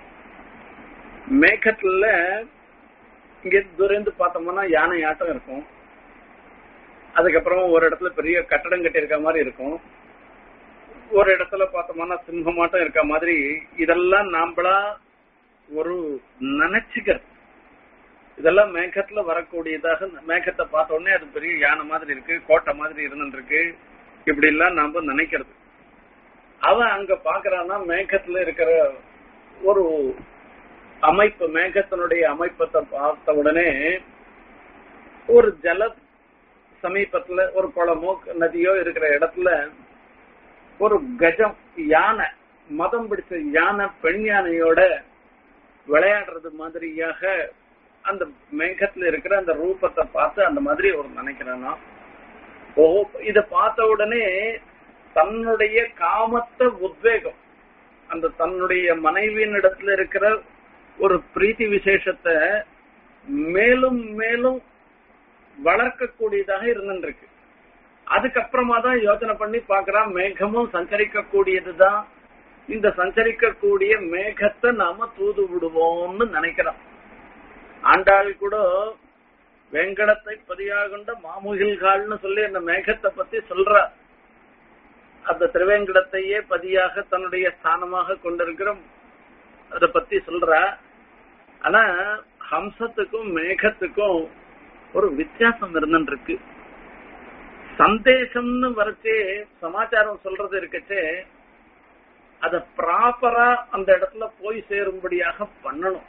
மேகத்துல இங்க துரைந்து பார்த்தோம்னா யானை ஆட்டம் இருக்கும் அதுக்கப்புறம் ஒரு இடத்துல பெரிய கட்டடம் கட்டியிருக்க மாதிரி இருக்கும் ஒரு இடத்துல பார்த்தோம்னா சிம்மமாட்டம் இருக்க மாதிரி இதெல்லாம் நாம்பளா ஒரு நினைச்சுக்கிறது இதெல்லாம் மேகத்துல வரக்கூடியதாக மேகத்தை பார்த்த உடனே அது பெரிய யானை மாதிரி இருக்கு கோட்டை மாதிரி இருந்துருக்கு இப்படி எல்லாம் நாம நினைக்கிறது அவன் அங்க பாக்குறான்னா மேகத்துல இருக்கிற ஒரு அமைப்பு மேகத்தினுடைய அமைப்பத்தை பார்த்த உடனே ஒரு ஜல சமீபத்துல ஒரு குளமோ நதியோ இருக்கிற இடத்துல ஒரு கஜம் யானை மதம் பிடிச்ச யானை பெண் யானையோட விளையாடுறது மாதிரியாக அந்த மேகத்துல இருக்கிற அந்த ரூபத்தை பார்த்து அந்த மாதிரி ஒரு நினைக்கிறானா ஓ இத பார்த்த உடனே தன்னுடைய காமத்த உத்வேகம் அந்த தன்னுடைய மனைவியின் இடத்துல இருக்கிற ஒரு பிரீத்தி விசேஷத்தை மேலும் மேலும் வளர்க்கக்கூடியதாக இருந்துருக்கு அதுக்கப்புறமா தான் யோசனை பண்ணி பாக்குறான் மேகமும் சஞ்சரிக்க கூடியதுதான் இந்த சஞ்சரிக்கக்கூடிய மேகத்தை நாம தூது விடுவோம்னு நினைக்கிறோம் ஆண்டாள் கூட வெங்கடத்தை பதியாகொண்ட மாமுகில்கால்னு சொல்லி அந்த மேகத்தை பத்தி சொல்ற அந்த திருவேங்கடத்தையே பதியாக தன்னுடைய ஸ்தானமாக கொண்டிருக்கிற அத பத்தி சொல்ற ஆனா ஹம்சத்துக்கும் மேகத்துக்கும் ஒரு வித்தியாசம் இருந்துருக்கு சந்தேசம்னு வரைச்சே சமாச்சாரம் சொல்றது இருக்கச்சே அத ப்ராப்பரா அந்த இடத்துல போய் சேரும்படியாக பண்ணணும்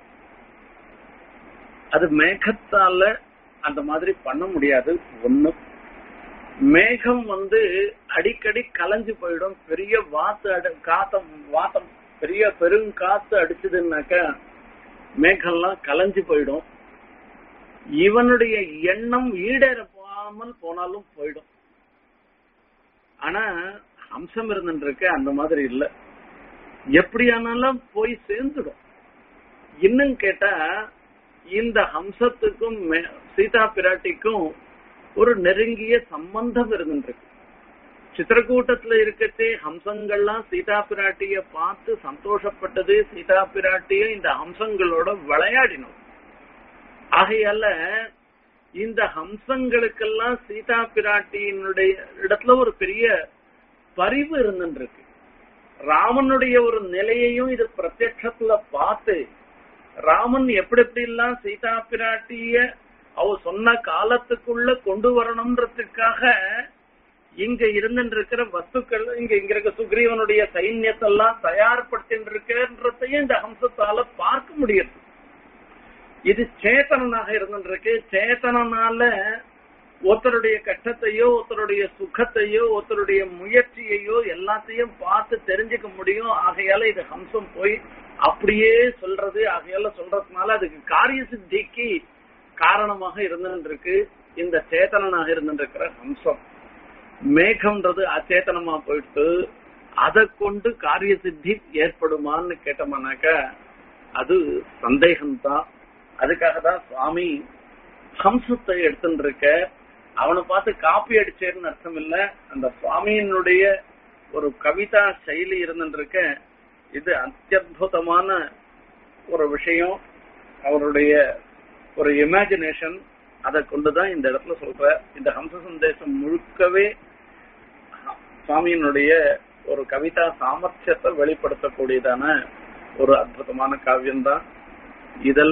அது மேகத்தால அந்த மாதிரி பண்ண முடியாது ஒண்ணு மேகம் வந்து அடிக்கடி கலைஞ்சு போயிடும் பெரிய வாத்து அடு காத்தம் வாத்தம் பெரிய பெருங்காத்து அடிச்சதுன்னாக்க மேகம்லாம் கலைஞ்சு போயிடும் இவனுடைய எண்ணம் ஈடேறப்பாமல் போனாலும் போயிடும் ஆனா அம்சம் இருந்துருக்கு அந்த மாதிரி இல்ல எப்படியானாலும் போய் சேர்ந்துடும் இன்னும் கேட்டா இந்த ஹம்சத்துக்கும் சீதா பிராட்டிக்கும் ஒரு நெருங்கிய சம்பந்தம் இருந்துருக்கு சித்திரக்கூட்டத்துல இருக்கச்சே ஹம்சங்கள்லாம் சீதா பிராட்டிய பார்த்து சந்தோஷப்பட்டது சீதா பிராட்டிய இந்த ஹம்சங்களோட விளையாடினோம் ஆகையால இந்த ஹம்சங்களுக்கெல்லாம் சீதா பிராட்டியினுடைய இடத்துல ஒரு பெரிய பரிவு இருந்துருக்கு ராமனுடைய ஒரு நிலையையும் இது பிரத்யட்சத்துல பார்த்து ராமன் எப்படி எப்படி எல்லாம் சீதா பிராட்டிய அவ சொன்ன காலத்துக்குள்ள கொண்டு வரணும்ன்றதுக்காக இங்க இருந்துருக்கிற வஸ்துக்கள் இங்க இங்க இருக்க சுக்ரீவனுடைய சைன்யத்தெல்லாம் தயார்படுத்திட்டு இருக்கன்றதையும் இந்த ஹம்சத்தால பார்க்க முடியுது இது சேத்தனனாக இருந்துருக்கு சேத்தனனால ஒருத்தருடைய கஷ்டத்தையோ ஒருத்தருடைய சுகத்தையோ ஒருத்தருடைய முயற்சியையோ எல்லாத்தையும் பார்த்து தெரிஞ்சுக்க முடியும் ஆகையால இது ஹம்சம் போய் அப்படியே சொல்றது ஆகையால சொல்றதுனால அதுக்கு காரிய சித்திக்கு காரணமாக இருந்துருக்கு இந்த சேத்தனனாக இருந்துருக்கிற ஹம்சம் மேகம்ன்றது அச்சேதனமா போயிட்டு அதை கொண்டு காரிய சித்தி ஏற்படுமான்னு கேட்டோம்னாக்க அது சந்தேகம்தான் அதுக்காக தான் சுவாமி ஹம்சத்தை எடுத்துட்டு இருக்க அவனை பார்த்து காப்பி அடிச்சேன்னு அர்த்தம் இல்ல அந்த சுவாமியினுடைய ஒரு கவிதா செயலி இருந்துருக்க இது அத்தியுதமான ஒரு விஷயம் அவருடைய ஒரு இமேஜினேஷன் அதை கொண்டுதான் இந்த இடத்துல சொல்ற இந்த ஹம்ச சந்தேசம் முழுக்கவே சுவாமியினுடைய ஒரு கவிதா சாமர்த்தியத்தை வெளிப்படுத்தக்கூடியதான ஒரு அற்புதமான காவியம் தான் இதுல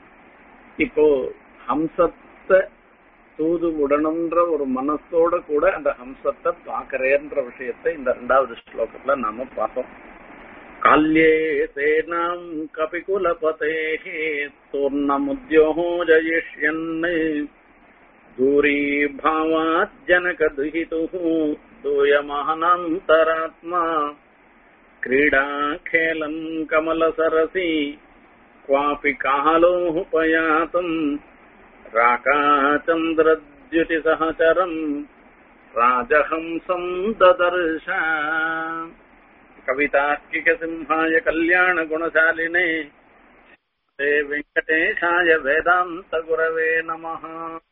இப்போ ஹம்சத்தை தூது விடணும்ன்ற ஒரு மனசோட கூட அந்த ஹம்சத்தை பாக்குறேன்ற விஷயத்தை இந்த ரெண்டாவது ஸ்லோகத்துல நாம பார்த்தோம் கால்யே சேனாம் கபிகுலபதேः தூர்ணமுத்யோஜயிஷ்யन् दूरीभावाज्जनकदुहितुः दूयमहनान्तरात्मा क्रीडाखेलम् कमलसरसि क्वापि कालोपयातम् राकाचन्द्रद्युतिसहचरम् राजहंसम् ददर्श कवितार्किकसिंहाय कल्याणगुणशालिने ते वेङ्कटेशाय वेदान्तगुरवे नमः